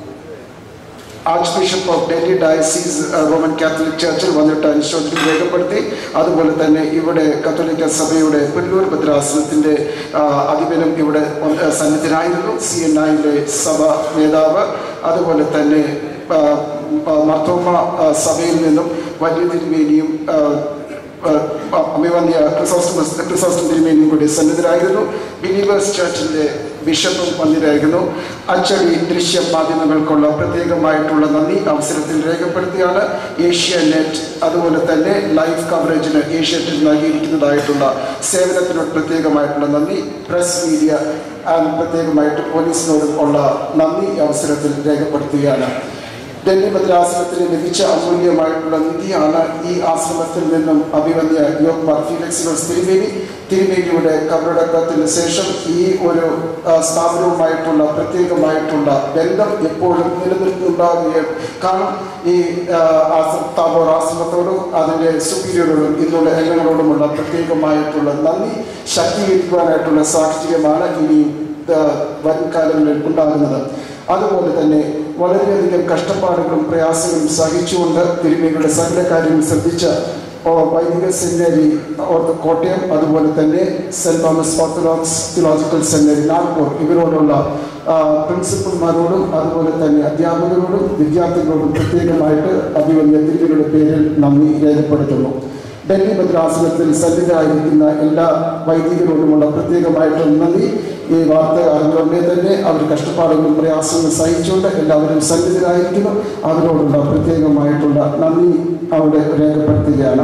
archbishop of Delhi diocese Roman Catholic ചർച്ചിൽ വന്നിട്ട് അനുശോചനം രേഖപ്പെടുത്തി അതുപോലെ തന്നെ ഇവിടെ കത്തോലിക്ക സഭയുടെ പുല്ലൂർ ഭദ്രാസനത്തിൻ്റെ അധിപനും ഇവിടെ വന്ന്, ആ, സന്നിധനായിരുന്നു സി എൻ ഐയിലെ സഭ നേതാവ് അതുപോലെ തന്നെ ആ, ആ, മർത്തോമ ആ, സഭയിൽ നിന്നും വലിയ തിരുമേനിയും ആ, ആ, അഭിവന്യ ക്രിസോസ്റ്റമസ് ക്രിസോസ്റ്റം തിരുമേനിയും കൂടി സന്നിധരായിരുന്നു ബിലീവേഴ്സ് ചർച്ചിൻ്റെ ബിഷപ്പും വന്നിരായിരുന്നു അച്ചടി ദൃശ്യ മാധ്യമങ്ങൾക്കുള്ള പ്രത്യേകമായിട്ടുള്ള നന്ദി അവസരത്തിൽ രേഖപ്പെടുത്തിയാണ് ഏഷ്യ നെറ്റ് അതുപോലെ തന്നെ ലൈവ് കവറേജിന് ഏഷ്യാനെറ്റ് നൽകിയിരിക്കുന്നതായിട്ടുള്ള സേവനത്തിനോട് പ്രത്യേകമായിട്ടുള്ള നന്ദി പ്രസ് മീഡിയ ആൻഡ് പ്രത്യേകമായിട്ട് പോലീസിനോടും ഉള്ള നന്ദി അവസരത്തിൽ രേഖപ്പെടുത്തുകയാണ് ഡൽഹി ഭദ്രാശ്രമത്തിന് ലഭിച്ച അമൂല്യമായിട്ടുള്ള നിധിയാണ് ഈ ആശ്രമത്തിൽ നിന്നും അഭിവന്യ യോഗമാർ ഫീലക്സിനോസ് തിരുമേനി തിരുമേനിയുടെ കബറടക്കത്തിന് ശേഷം ഈ ഒരു ആ, സ്ഥാപനവുമായിട്ടുള്ള പ്രത്യേകമായിട്ടുള്ള ബന്ധം എപ്പോഴും നിലനിർത്തുന്നുണ്ടാകുകയും കാരണം ഈ ആ, ആശ്ര- താബോർ ആശ്രമത്തോടും അതിൻ്റെ സുപ്പീരിയറോടും ഇന്നുള്ള അംഗങ്ങളോടുമുള്ള പ്രത്യേകമായിട്ടുള്ള നന്ദി ശക്തീകരിക്കുവാനായിട്ടുള്ള സാഹചര്യമാണ് ഇനിയും ആ, വരും കാലങ്ങളിൽ ഉണ്ടാകുന്നത് അതുപോലെ തന്നെ വളരെയധികം കഷ്ടപ്പാടുകളും പ്രയാസങ്ങളും സഹിച്ചുകൊണ്ട് തിരുമേനിയുടെ സകല കാര്യങ്ങൾ ശ്രദ്ധിച്ച ഓ, വൈദിക സെമിനറി ഓർത്ത് കോട്ടയം അതുപോലെ തന്നെ saint Thomas orthodox theological seminary Nagpur ഇവരോടുള്ള ആ, പ്രിൻസിപ്പൽമാരോടും അതുപോലെ തന്നെ അധ്യാപകരോടും വിദ്യാർത്ഥികളോടും പ്രത്യേകമായിട്ട് അഭിവന്യ തിരുമേനിയുടെ പേരിൽ നന്ദി രേഖപ്പെടുത്തുന്നു ഡൽഹി ഭദ്രാസനത്തിൽ സന്നിധരായിരിക്കുന്ന എല്ലാ വൈദികരോടുമുള്ള പ്രത്യേകമായിട്ടുള്ള നന്ദി ഈ വാർത്ത അറിഞ്ഞുകൊണ്ടേ തന്നെ അവർ കഷ്ടപ്പാടുകളും പ്രയാസങ്ങളും സഹിച്ചുകൊണ്ട് എല്ലാവരും സന്നിധരായിരിക്കുന്നു അവരോടുള്ള പ്രത്യേകമായിട്ടുള്ള നന്ദി അവിടെ രേഖപ്പെടുത്തുകയാണ്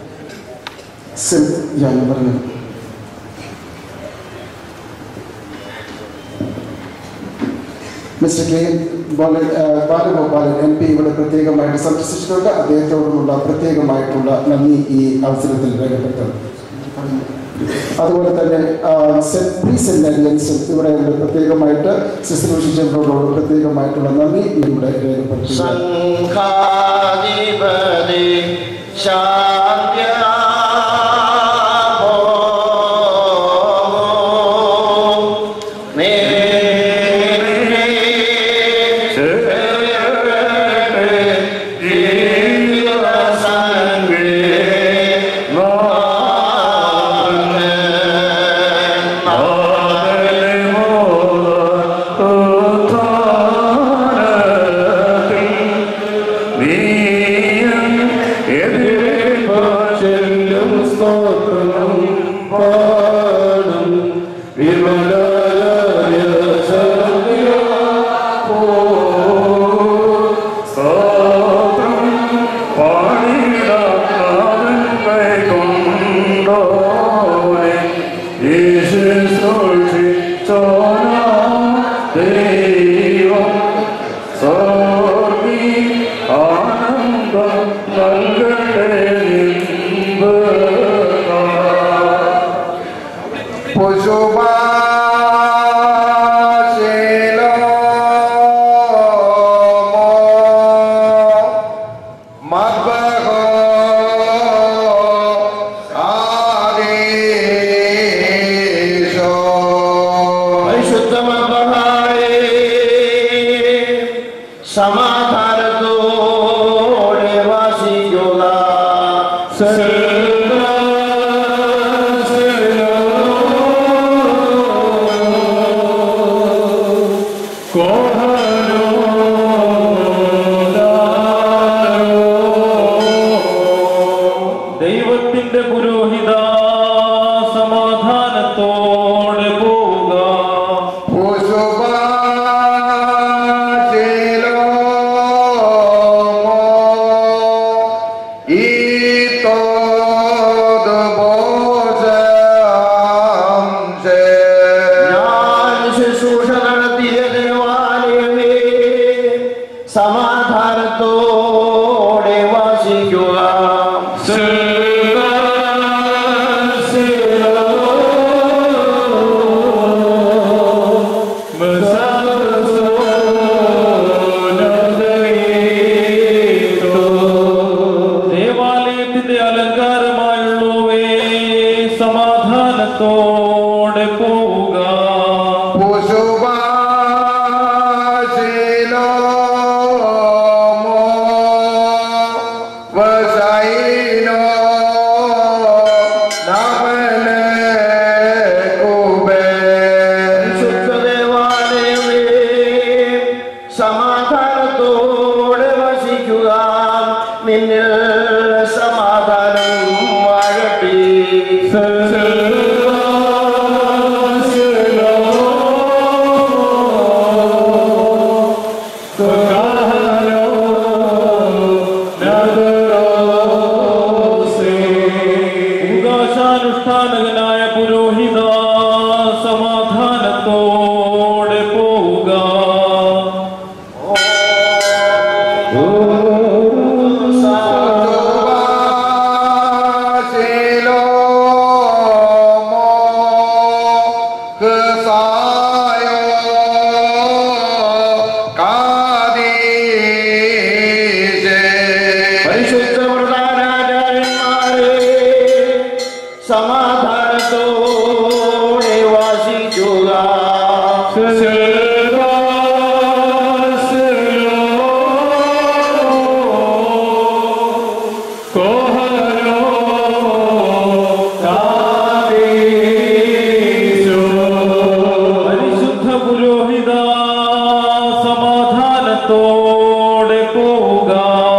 ശരി, ഞാൻ പറഞ്ഞു മിസ്റ്റർ കെ ബാലൻ ആ, ബാലഗോപാലൻ എം പി ഇവിടെ പ്രത്യേകമായിട്ട് സന്ദർശിച്ചിട്ടുണ്ട് അദ്ദേഹത്തോടുമുള്ള പ്രത്യേകമായിട്ടുള്ള നന്ദി ഈ അവസരത്തിൽ രേഖപ്പെടുത്തുന്നു അതുപോലെ തന്നെ ആ, സെന്റ് പ്രീ സെന്ററിയൻസും ഇവിടെ ഉണ്ട് പ്രത്യേകമായിട്ട് ശുശ്രൂഷിച്ചവരോടുള്ള പ്രത്യേകമായിട്ടുള്ള നന്ദി ഇവിടെ രേഖപ്പെടുത്തുന്നു സംഘാധിപതി നീ എതിരെ സമാധാനത്തോടെ വാസിക്കുക ദൈവത്തിന്റെ പുരോഹിത സമാധാനത്തോടെ പോവുക ഞാൻ ശുശ്രൂഷ നടത്തിയ ദേവാലയമേ സമാധാനത്തോടെ വാസിക്കുക ദേവാലയത്തിന്റെ അലങ്കാരമായുള്ളവേ സമാധാനത്തോടെ പോവുക വിശുദ്ധ ദേവാലയമേ സമാധാനത്തോടെ വസിക്കുക നിന്നിൽ സമാധാനം വാഴട്ടെ ഉദാശാനുഷ്ഠാനകനായ പുരോഹിത സമാധാനത്തോടെ പോവുക പരിശുദ്ധ പ്രധാനാചാര്യന്മാരെ സമാധാനത്തോടെ വാസിക്കുക പരിശുദ്ധ പുരോഹിത സമാധാനത്തോടെ പോവുക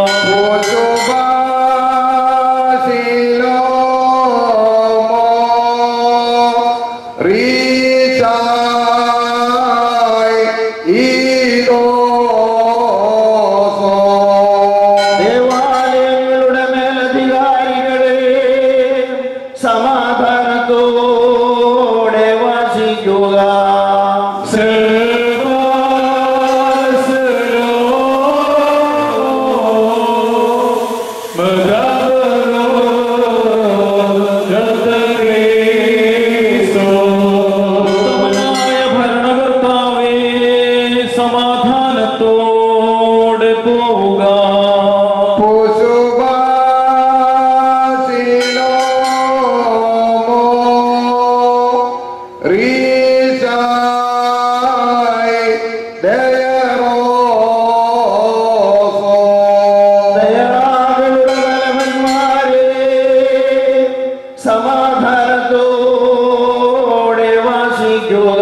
ദേവാലയങ്ങളുടെ മേലധികാരികളെ സമാധാനത്തോടെ വാസിക്കുക ഉത്തമനായ ഭരണകർത്താവേ സമാധാനത്തോടെ പോവുക ദയാകളുടെ ബലവന്മാരെ സമാധാനത്തോടെ വാസിക്കുക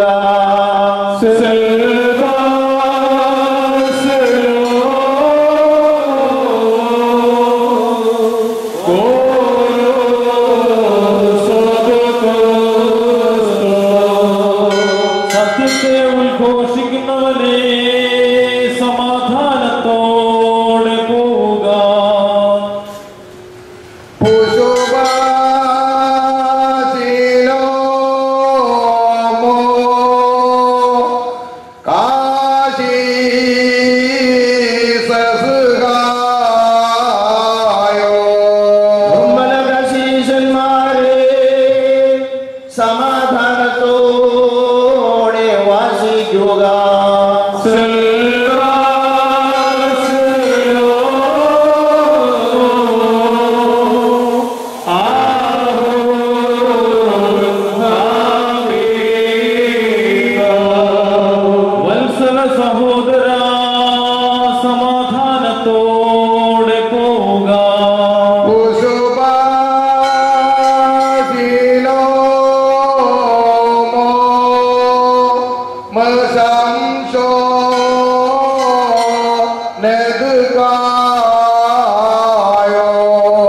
നെതുകായോ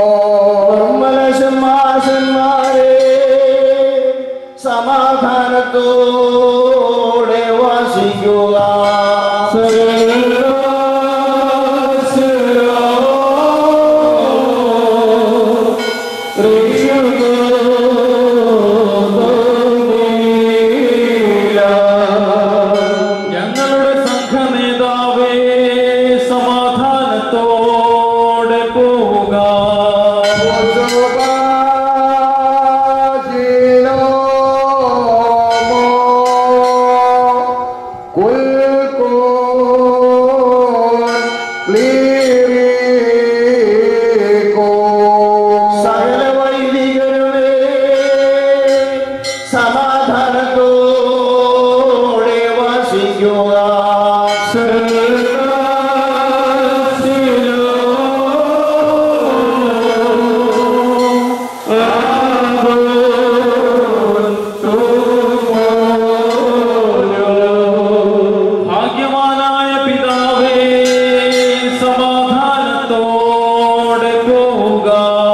നിർമ്മലശന്മാശന്മാരെ സമാധാനത്തോടെ വാസിക്കുക ഞങ്ങളുടെ സംഘനേതാവേ സമാധാനത്തോടെ പോവുക സകല വൈദികരുമേ സമാധാനത്തോടെ വാസിക്കുക ഭാഗ്യവാനായ പിതാവേ സമാധാനത്തോടെ പോവുക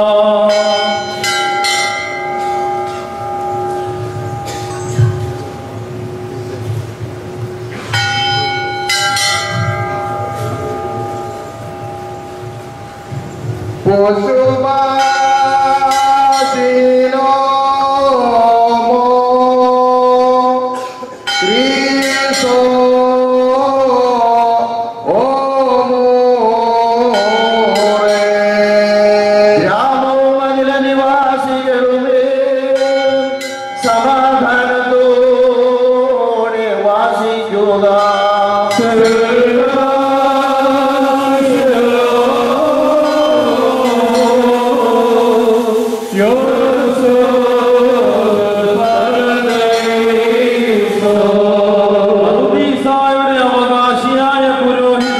ഗ്രാമവും അഖില നിവാസികളുമേ സമാധാനത്തോടെ വാസിക്കുക പറുദീസായുടെ അവകാശിയായ പുരോഹിത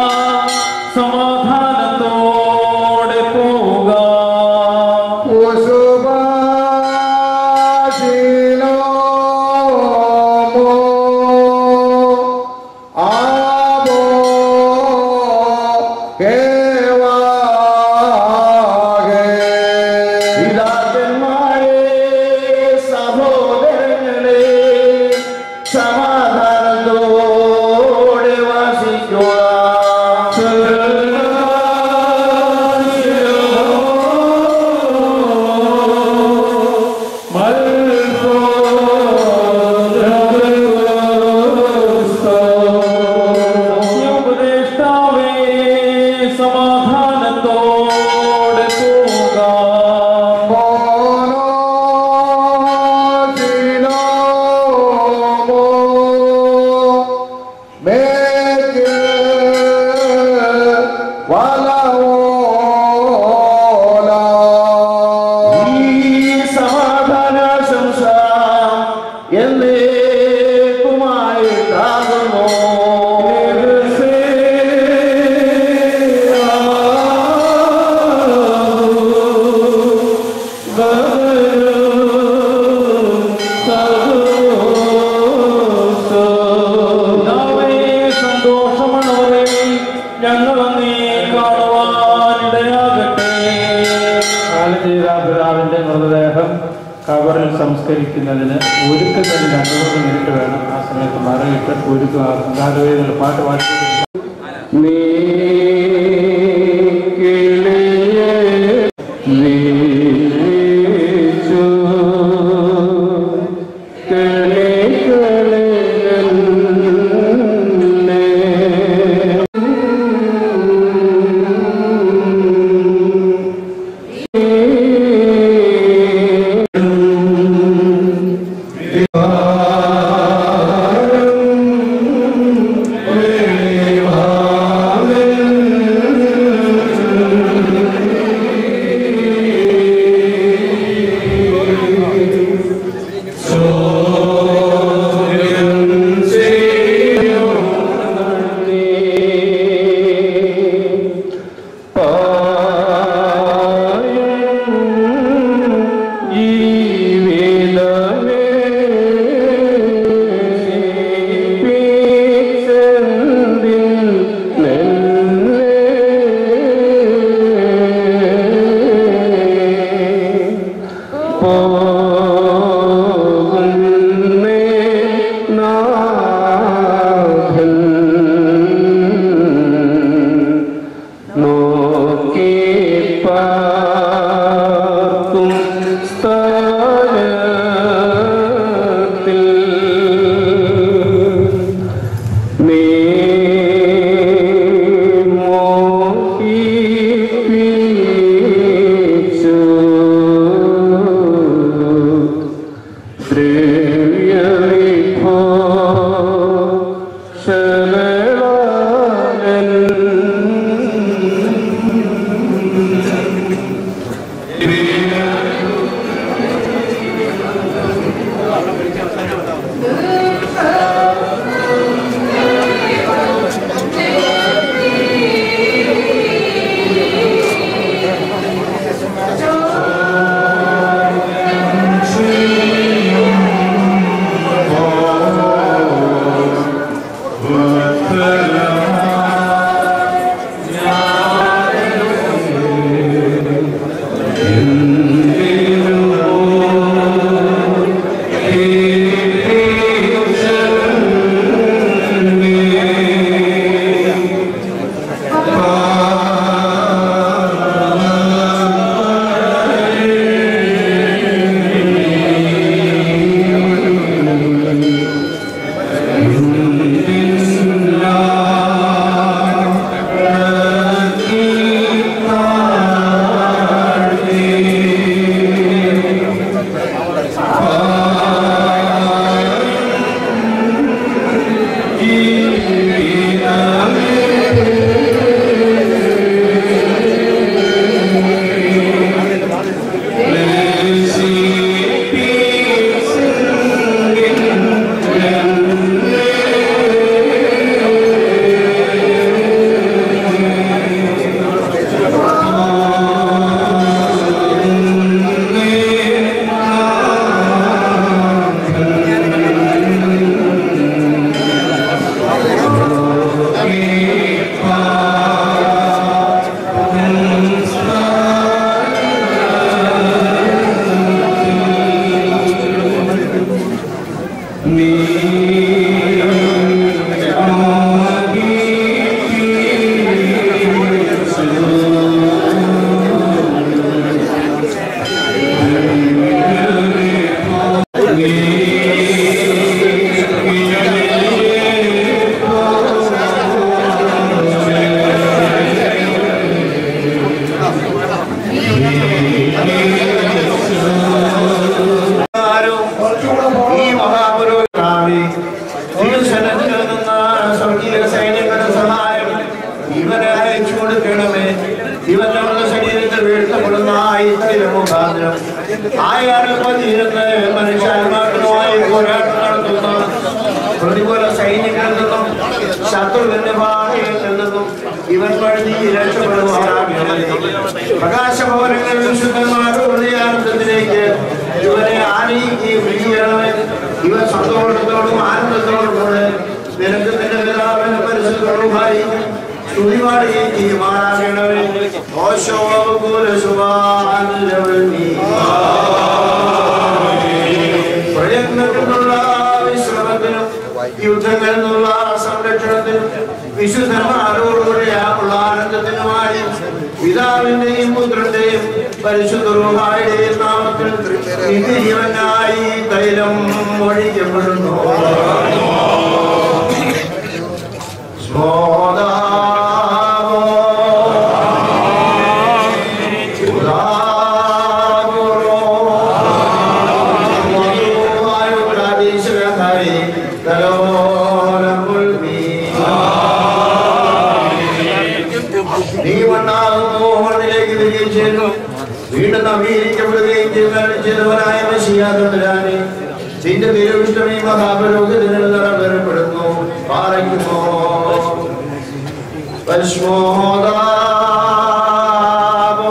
സമാധാനത്തോടെ പോവുക പിതാക്കന്മാരെ സഹോദരങ്ങളെ സമാധാനത്തോടെ വാസിക്കുക ഉപദേഷ്ടാവേ സമാധാനത്തോടെ പോവുക ഈ സമാധാന ശംസ എന്നേക്കുമായിട്ടാകുന്നു പിതാവേ, സന്തോഷമുള്ളവരെ ഞങ്ങൾ അങ്ങേ കാണുവാനിടയാകട്ടെ പിതാവിന്റെ മൃതദേഹം കവറിൽ സംസ്കരിക്കുന്നതിന് ഒരുക്കുന്നതിന് രണ്ട് മൂന്ന് മിനിറ്റ് വേണം ആ സമയത്ത് മറയിട്ട് ഒരുക്കുക സംഘാതവേദികൾ പാട്ട് പാടി നീ കിളിയേ വീശു കിളികളിലെന്നെ ും അയച്ചു കൊടുക്കണമേ ഇവൻ നമ്മുടെ ശരീരത്തിൽ വീഴ്ത്തപ്പെടുന്ന ആയിരത്തിലും മുഖാന്തരം ആയാലും മനുഷ്യാത്മാക്കളുമായി പോരാട്ടം നടത്തുന്ന പ്രതികൂല സൈന്യങ്ങളിൽ നിന്നും ശത്രുവിന്റെ ഭാഷയിൽ നിന്നും ഇവൻ വഴി രക്ഷപ്പെടുവാനാകണമേ പ്രകാശഭവനങ്ങളിൽ വിശുദ്ധന്മാരുടെ ഹൃദയാനന്ദത്തിലേക്ക് ഇവനെ ആനയിക്കുകയും ചെയ്യണമേ ഇവൻ സന്തോഷത്തോടും ആനന്ദത്തോടും കൂടെ നിനക്ക് നിന്റെ പിതാവിന് പരിശുദ്ധമായി സ്തുതി പാടുകയും ചെയ്യുമാറാകണമേ ഓശോ പ്രയത്നത്തിനുള്ള വിശ്രമത്തിനും യുദ്ധങ്ങളിൽ നിന്നുള്ള സംരക്ഷണത്തിനും വിശുദ്ധന്മാരോടുകൂടെയുള്ള ആനന്ദത്തിനുമായി പിതാവിന്റെയും പുത്രന്റെയും പരിശുദ്ധരുമായുടെയും നാമത്തിൽ നിത്യജീവനായി തൈലം ഒഴിക്കപ്പെടുന്നു വീണ്ടും നവീകരിക്കപ്പെടുകയും ചെയ്തവനായ മെസ്സിയാതമ്പുരാനെ നിന്റെ തിരുവിഷ്ടമീ മഹാപരോഗത്തിൽ നിറവേറപ്പെടുന്നു പാറയ്ക്കുമോ പരിശോധാവോ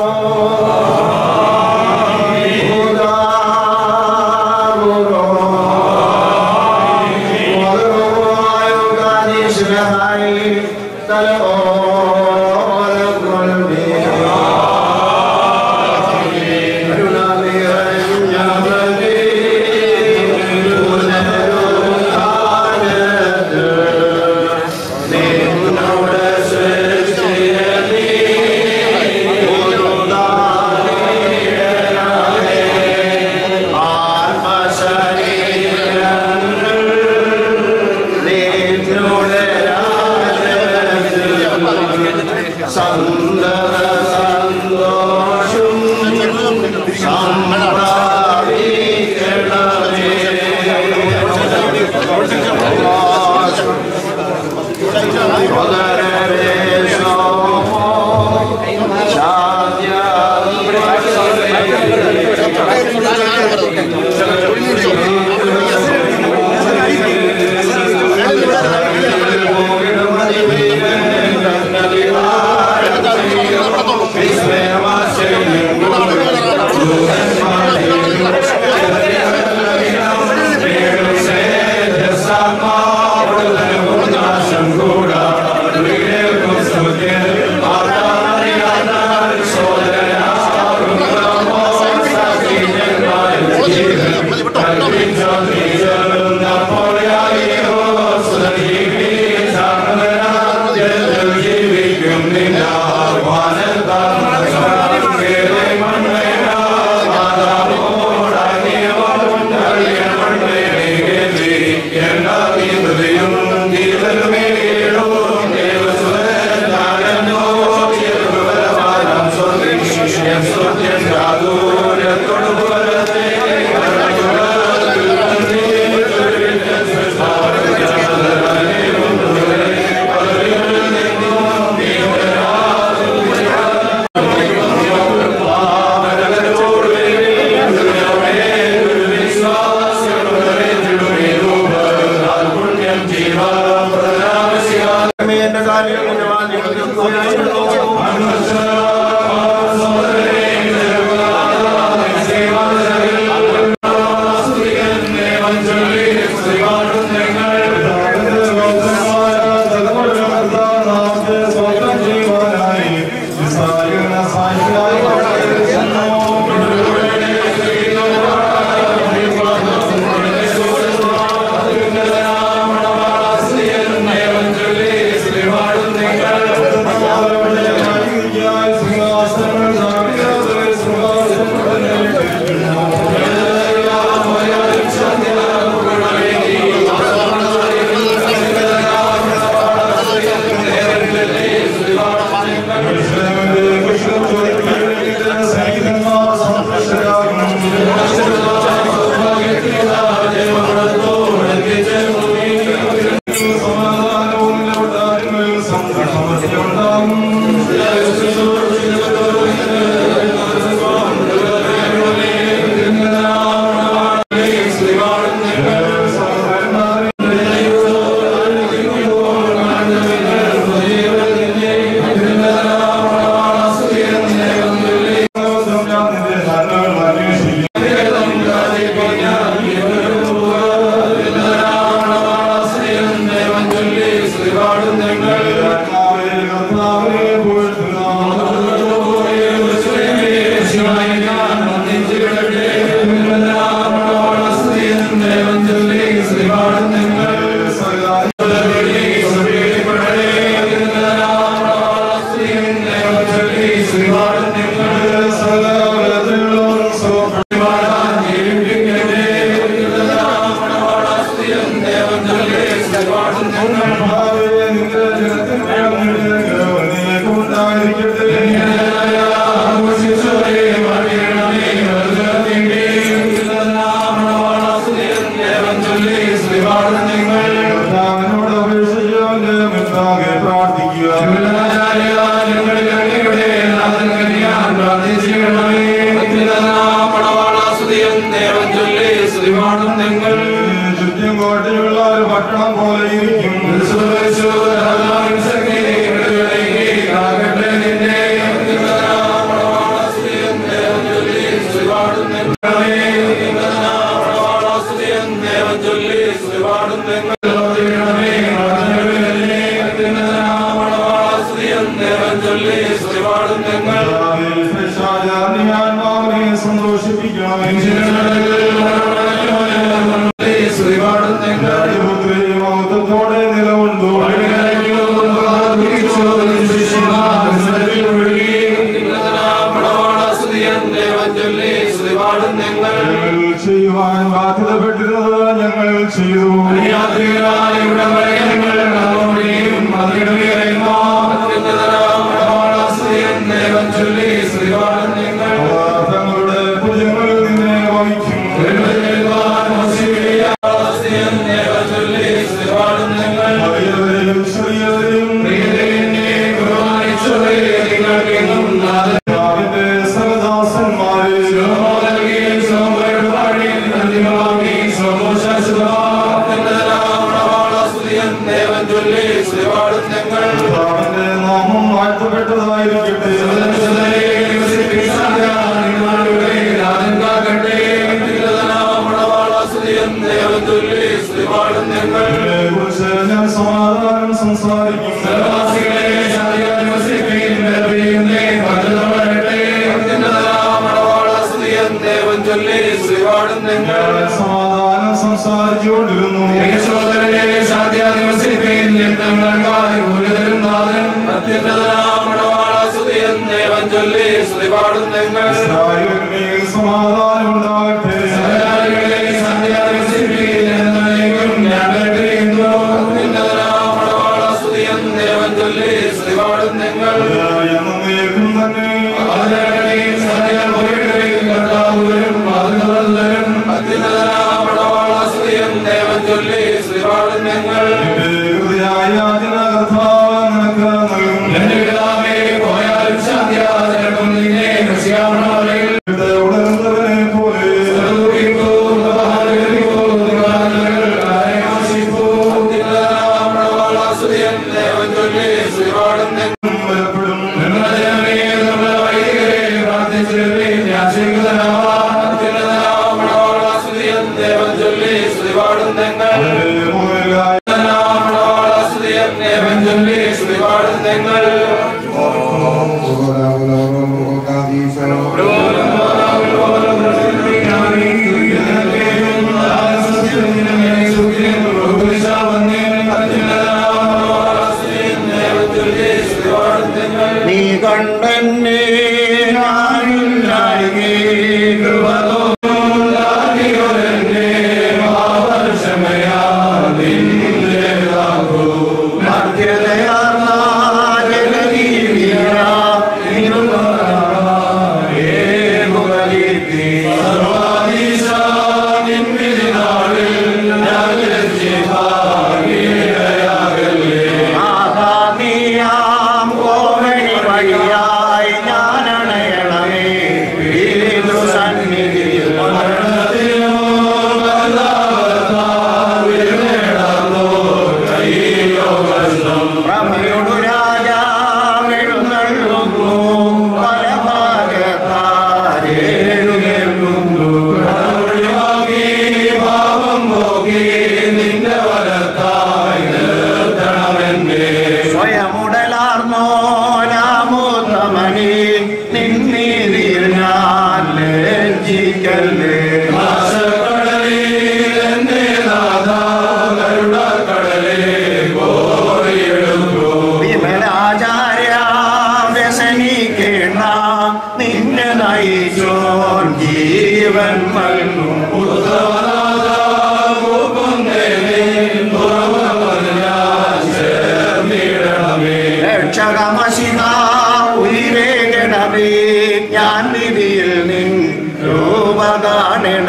Yes. ചുറ്റുംകോട്ടയുള്ള ഒരു പട്ടണം പോലെ ഇരിക്കും സന്തോഷത്തോടെ നിലകൊണ്ടു ചെയ്യുവാൻ ബാധ്യതപ്പെട്ടിരുന്നത് ഞങ്ങൾ ചെയ്തു തങ്ങളുടെ ഭുജങ്ങളിൽ നിന്നെ വഹിക്കും വലിയവരെയും ചെറിയവരെയും അതിന്റെ സഹദാസന്മാരെ അവന്റെ നാമം വാഴ്ത്തപ്പെട്ടതായിരിക്കട്ടെ കുറിച്ച് ഞാൻ സമാധാനം സംസാരിക്കും സമാധാനം സംസാരിച്ചുകൊണ്ടിരുന്നു ഇസ്രായേലിന് സമാധാനം ഉണ്ടാകട്ടെ എന്നേക്കും തന്നെ എന്റെ ഹൃദയായ യാചന കർത്താവ് നിനക്ക് നൽകും ഇവിടെ ഉണർന്നവനെ പോലെ ബലപ്പെടും എന്റെ മുകളിലായി നീ കണ്ടെന്നെ ആഹാമിയാം കോമണി വഴി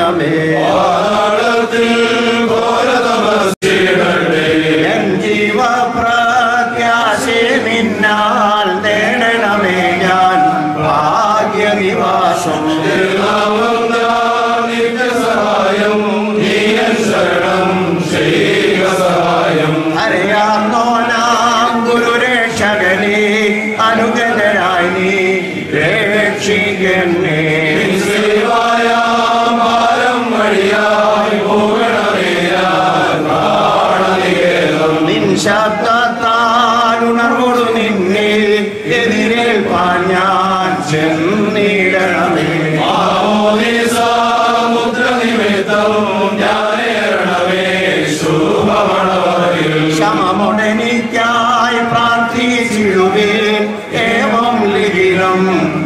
നേടണമേ എൻ ജീവപ്രത്യാശി നിന്നാൽ നേടണമേ ഞാൻ ഭാഗ്യനിവാസം അറിയാന്നോനാം ഗുരുരക്ഷകനെ അനുഗതനായി നീ രക്ഷിക്കണേ നിൻ ശബ്ദത്താൽ ഉണർവോടു നിന്നെ എതിരേൽപ്പാൻ ഞാൻ ചെന്നിടണമേ ശമമുടനിക്കായി പ്രാർത്ഥിച്ചിടുവേ ഏവം ലിഖിതം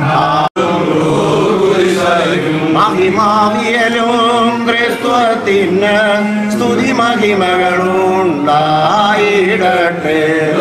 മഹിമാവിയലും ക്രിസ്തുവത്തിന് സ്തുതി മഹിമകളുണ്ടായിടട്ടെ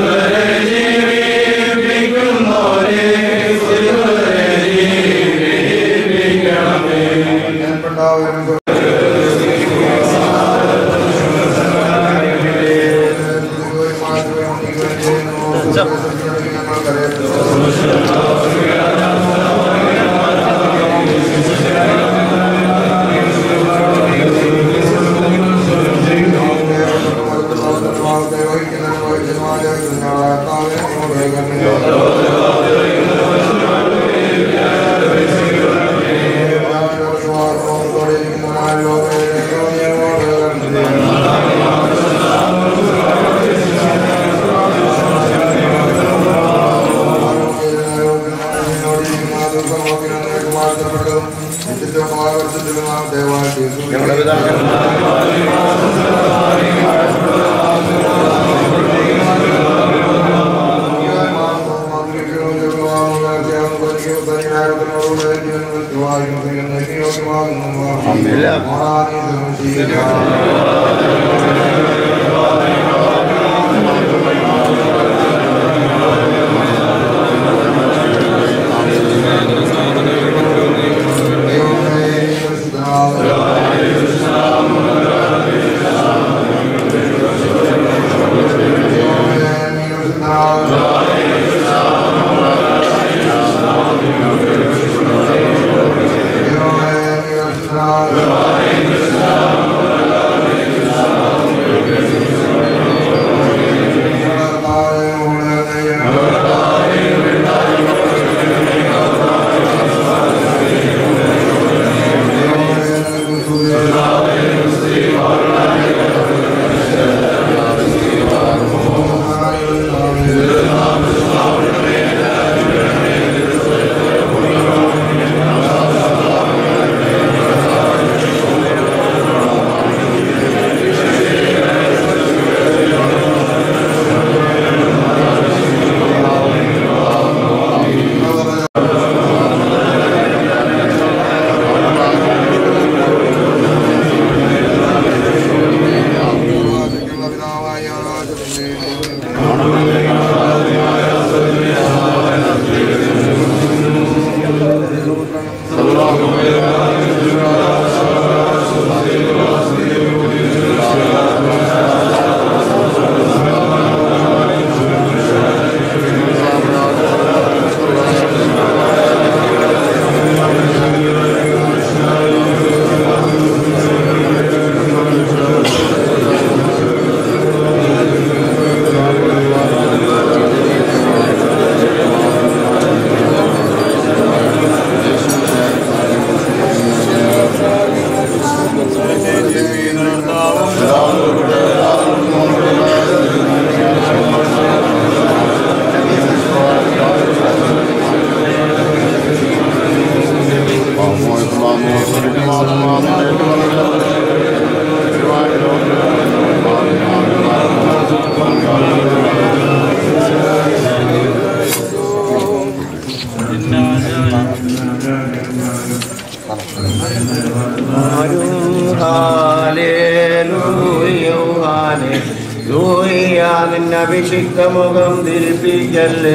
നിന്നഭിഷിക്തമുഖം തിരിപ്പിക്കല്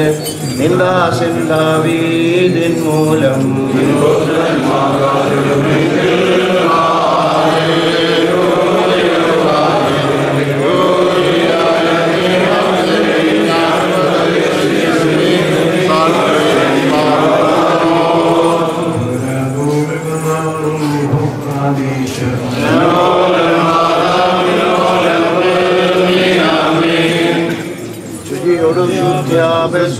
നിന്ദാസിന്ദാവീതിൻ മൂലം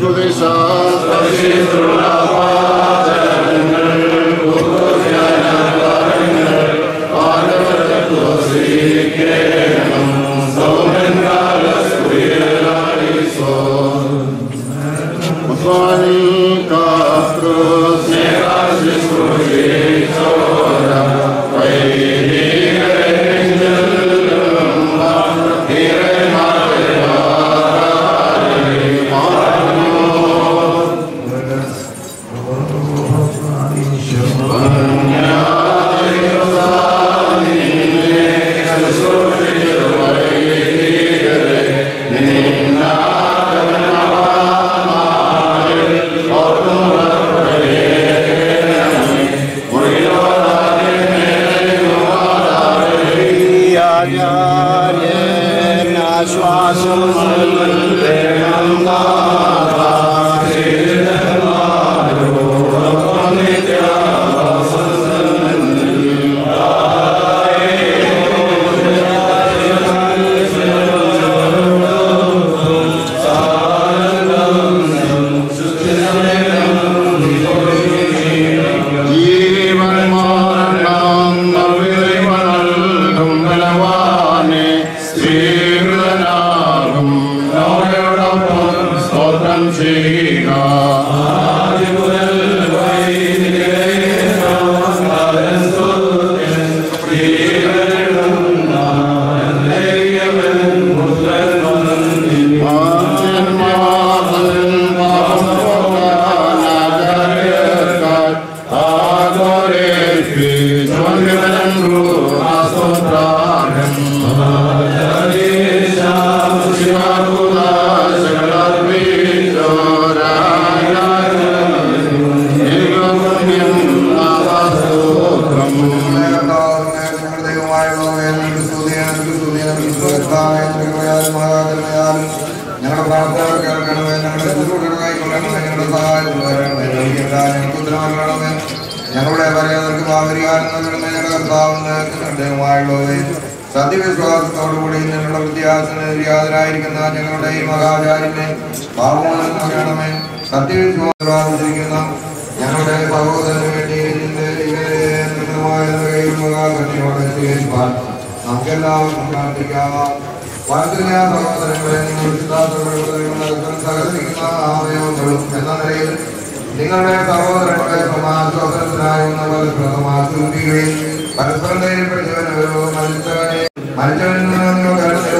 ആശ്വാസം ജീവൻ മാറണം നൽകും ബലവാനെ സ്വീകൃതനാകും നോയോടൊപ്പം സ്തോത്രം ചെയ്യുക ഞങ്ങളുടെ പ്രാർത്ഥന കേൾക്കണമേ ഞങ്ങളുടെ എതിർപ്പുകളായി കൊള്ളണമേ ഞങ്ങളുടെ സഹായം വരണമേ ഞങ്ങൾക്ക് ഉത്തരവാകണമേ ഞങ്ങളുടെ പരേതർക്ക് പാവരികാരം നൽകണമേ ഞങ്ങളുടെ കർത്താവിന് ദൈവമായുള്ളവേ സത്യവിശ്വാസത്തോടുകൂടി ഞങ്ങളുടെ വിദ്യാസന നിര്യാതരായിരിക്കുന്ന ഞങ്ങളുടെ ഈ മഹാചാര്യനെ പാവമോചനം നൽകണമേ സത്യവിശ്വാസിക്കുന്ന ഞങ്ങളുടെ സഹോദരന് വേണ്ടി നിന്റെ ഇവരെ നിർമ്മമായ നിലയിൽ മഹാകൃഷ്ണയോടെ സ്വീകരിപ്പാൻ നമുക്കെല്ലാവർക്കും പ്രാർത്ഥിക്കാം വാർത്തയാ സഹോദരങ്ങളെ നിങ്ങൾ വിശ്വാസങ്ങളും സഹകരിക്കുന്ന അവയവങ്ങളും എന്ന നിലയിൽ നിങ്ങളുടെ സഹോദരങ്ങളെ സമാശ്വാസത്തിനായുന്നവർ സമാശ്വസിക്കുകയും പരസ്പരം ധൈര്യപ്പെടുത്തിയവനോ മരിച്ചവനെ മരിച്ചവനിൽ നിന്ന് നിങ്ങൾ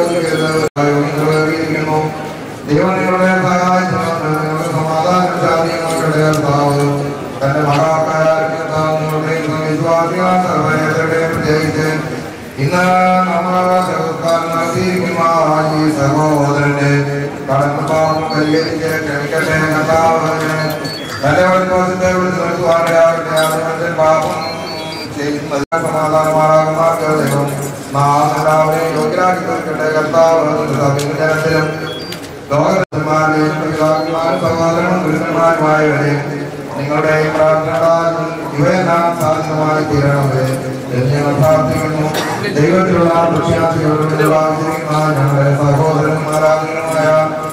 കരുതലോകിക്കുന്നു ദൈവം നിങ്ങളുടെ സഹായിച്ചു നിങ്ങളുടെ സമാധാന ശാന്തിയുടെ കർത്താവ് തന്റെ മഹാകാരുടെ വിശ്വാസികളായ സർവനേതരുടെ പ്രത്യേകിച്ച് ഇന്ന് നമ്മൾ സർക്കാർ നടത്തിയിരിക്കുന്ന ഈ സഹോദരന്റെ കടന്നുപാപം പരിഹരിച്ച് ക്ഷമിക്കട്ടെ കർത്താവിന് തന്റെ വിശ്വാസത്തെ വിളിച്ച് നിർത്തുവാനാകട്ടെ അതിന്റെ പാപം ചെയ്യുന്നത് സമാധാനമാകുന്ന ദൈവം നാം എല്ലാവരെയും യോഗ്യരാക്കി തീർക്കട്ടെ കർത്താവ് ജനത്തിലും ലോകന്മാരെയും പിതാക്കന്മാരും സഹോദരനും പുരുഷന്മാരുമായവരെ നിങ്ങളുടെ ഈ പ്രാർത്ഥനകളാൽ ഇവയെല്ലാം സാധ്യമായി തീരണമേ എന്ന് ഞങ്ങൾ പ്രാർത്ഥിക്കുന്നു ദൈവത്തിലുള്ള പ്രത്യാശയോടുള്ള ഞങ്ങളുടെ സഹോദരന്മാരാഗ്രഹമായ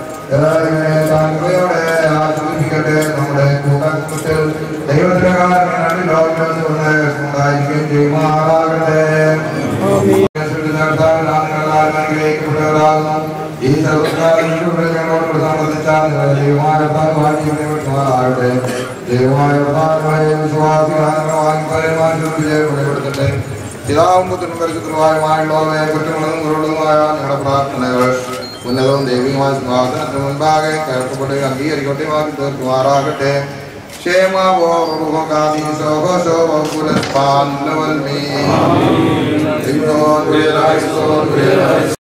ഇവരെ താങ്കളയോടെ ആശ്രയിപ്പിക്കട്ടെ നമ്മുടെ കൂട്ടത്തിൽ ദൈവത്തിന്റെ കാരണം രണ്ട് ലോകങ്ങളിൽ നിന്ന് ഉണ്ടായിരിക്കുകയും ചെയ്യുമാറാകട്ടെ ഈ സർവകാലങ്ങളിലൂടെ ഞങ്ങളോട് സംബന്ധിച്ചാൽ ദൈവമായ ഭാഗ്യമാകട്ടെ ദൈവമായ പ്രധാനമായ വിശ്വാസികാരമായി പരമാനുഭവിക്കട്ടെ പിതാവും പുത്രനും പരിശുദ്ധമായുള്ളവയെ കുറ്റങ്ങളും കുറവുള്ളതുമായ ഞങ്ങളുടെ പ്രാർത്ഥനകൾ ഉന്നതവും ദൈവികമായ സിംഹാസനത്തിന് മുൻപാകെ കേൾക്കപ്പെടുകയും അംഗീകരിക്കട്ടെയുമാക്കി തീർക്കുമാറാകട്ടെ ക്ഷേമാവോ കാദീസോഹോ ശോഭോ പുരസ്പാൻ ലവൽമീ ദൈവം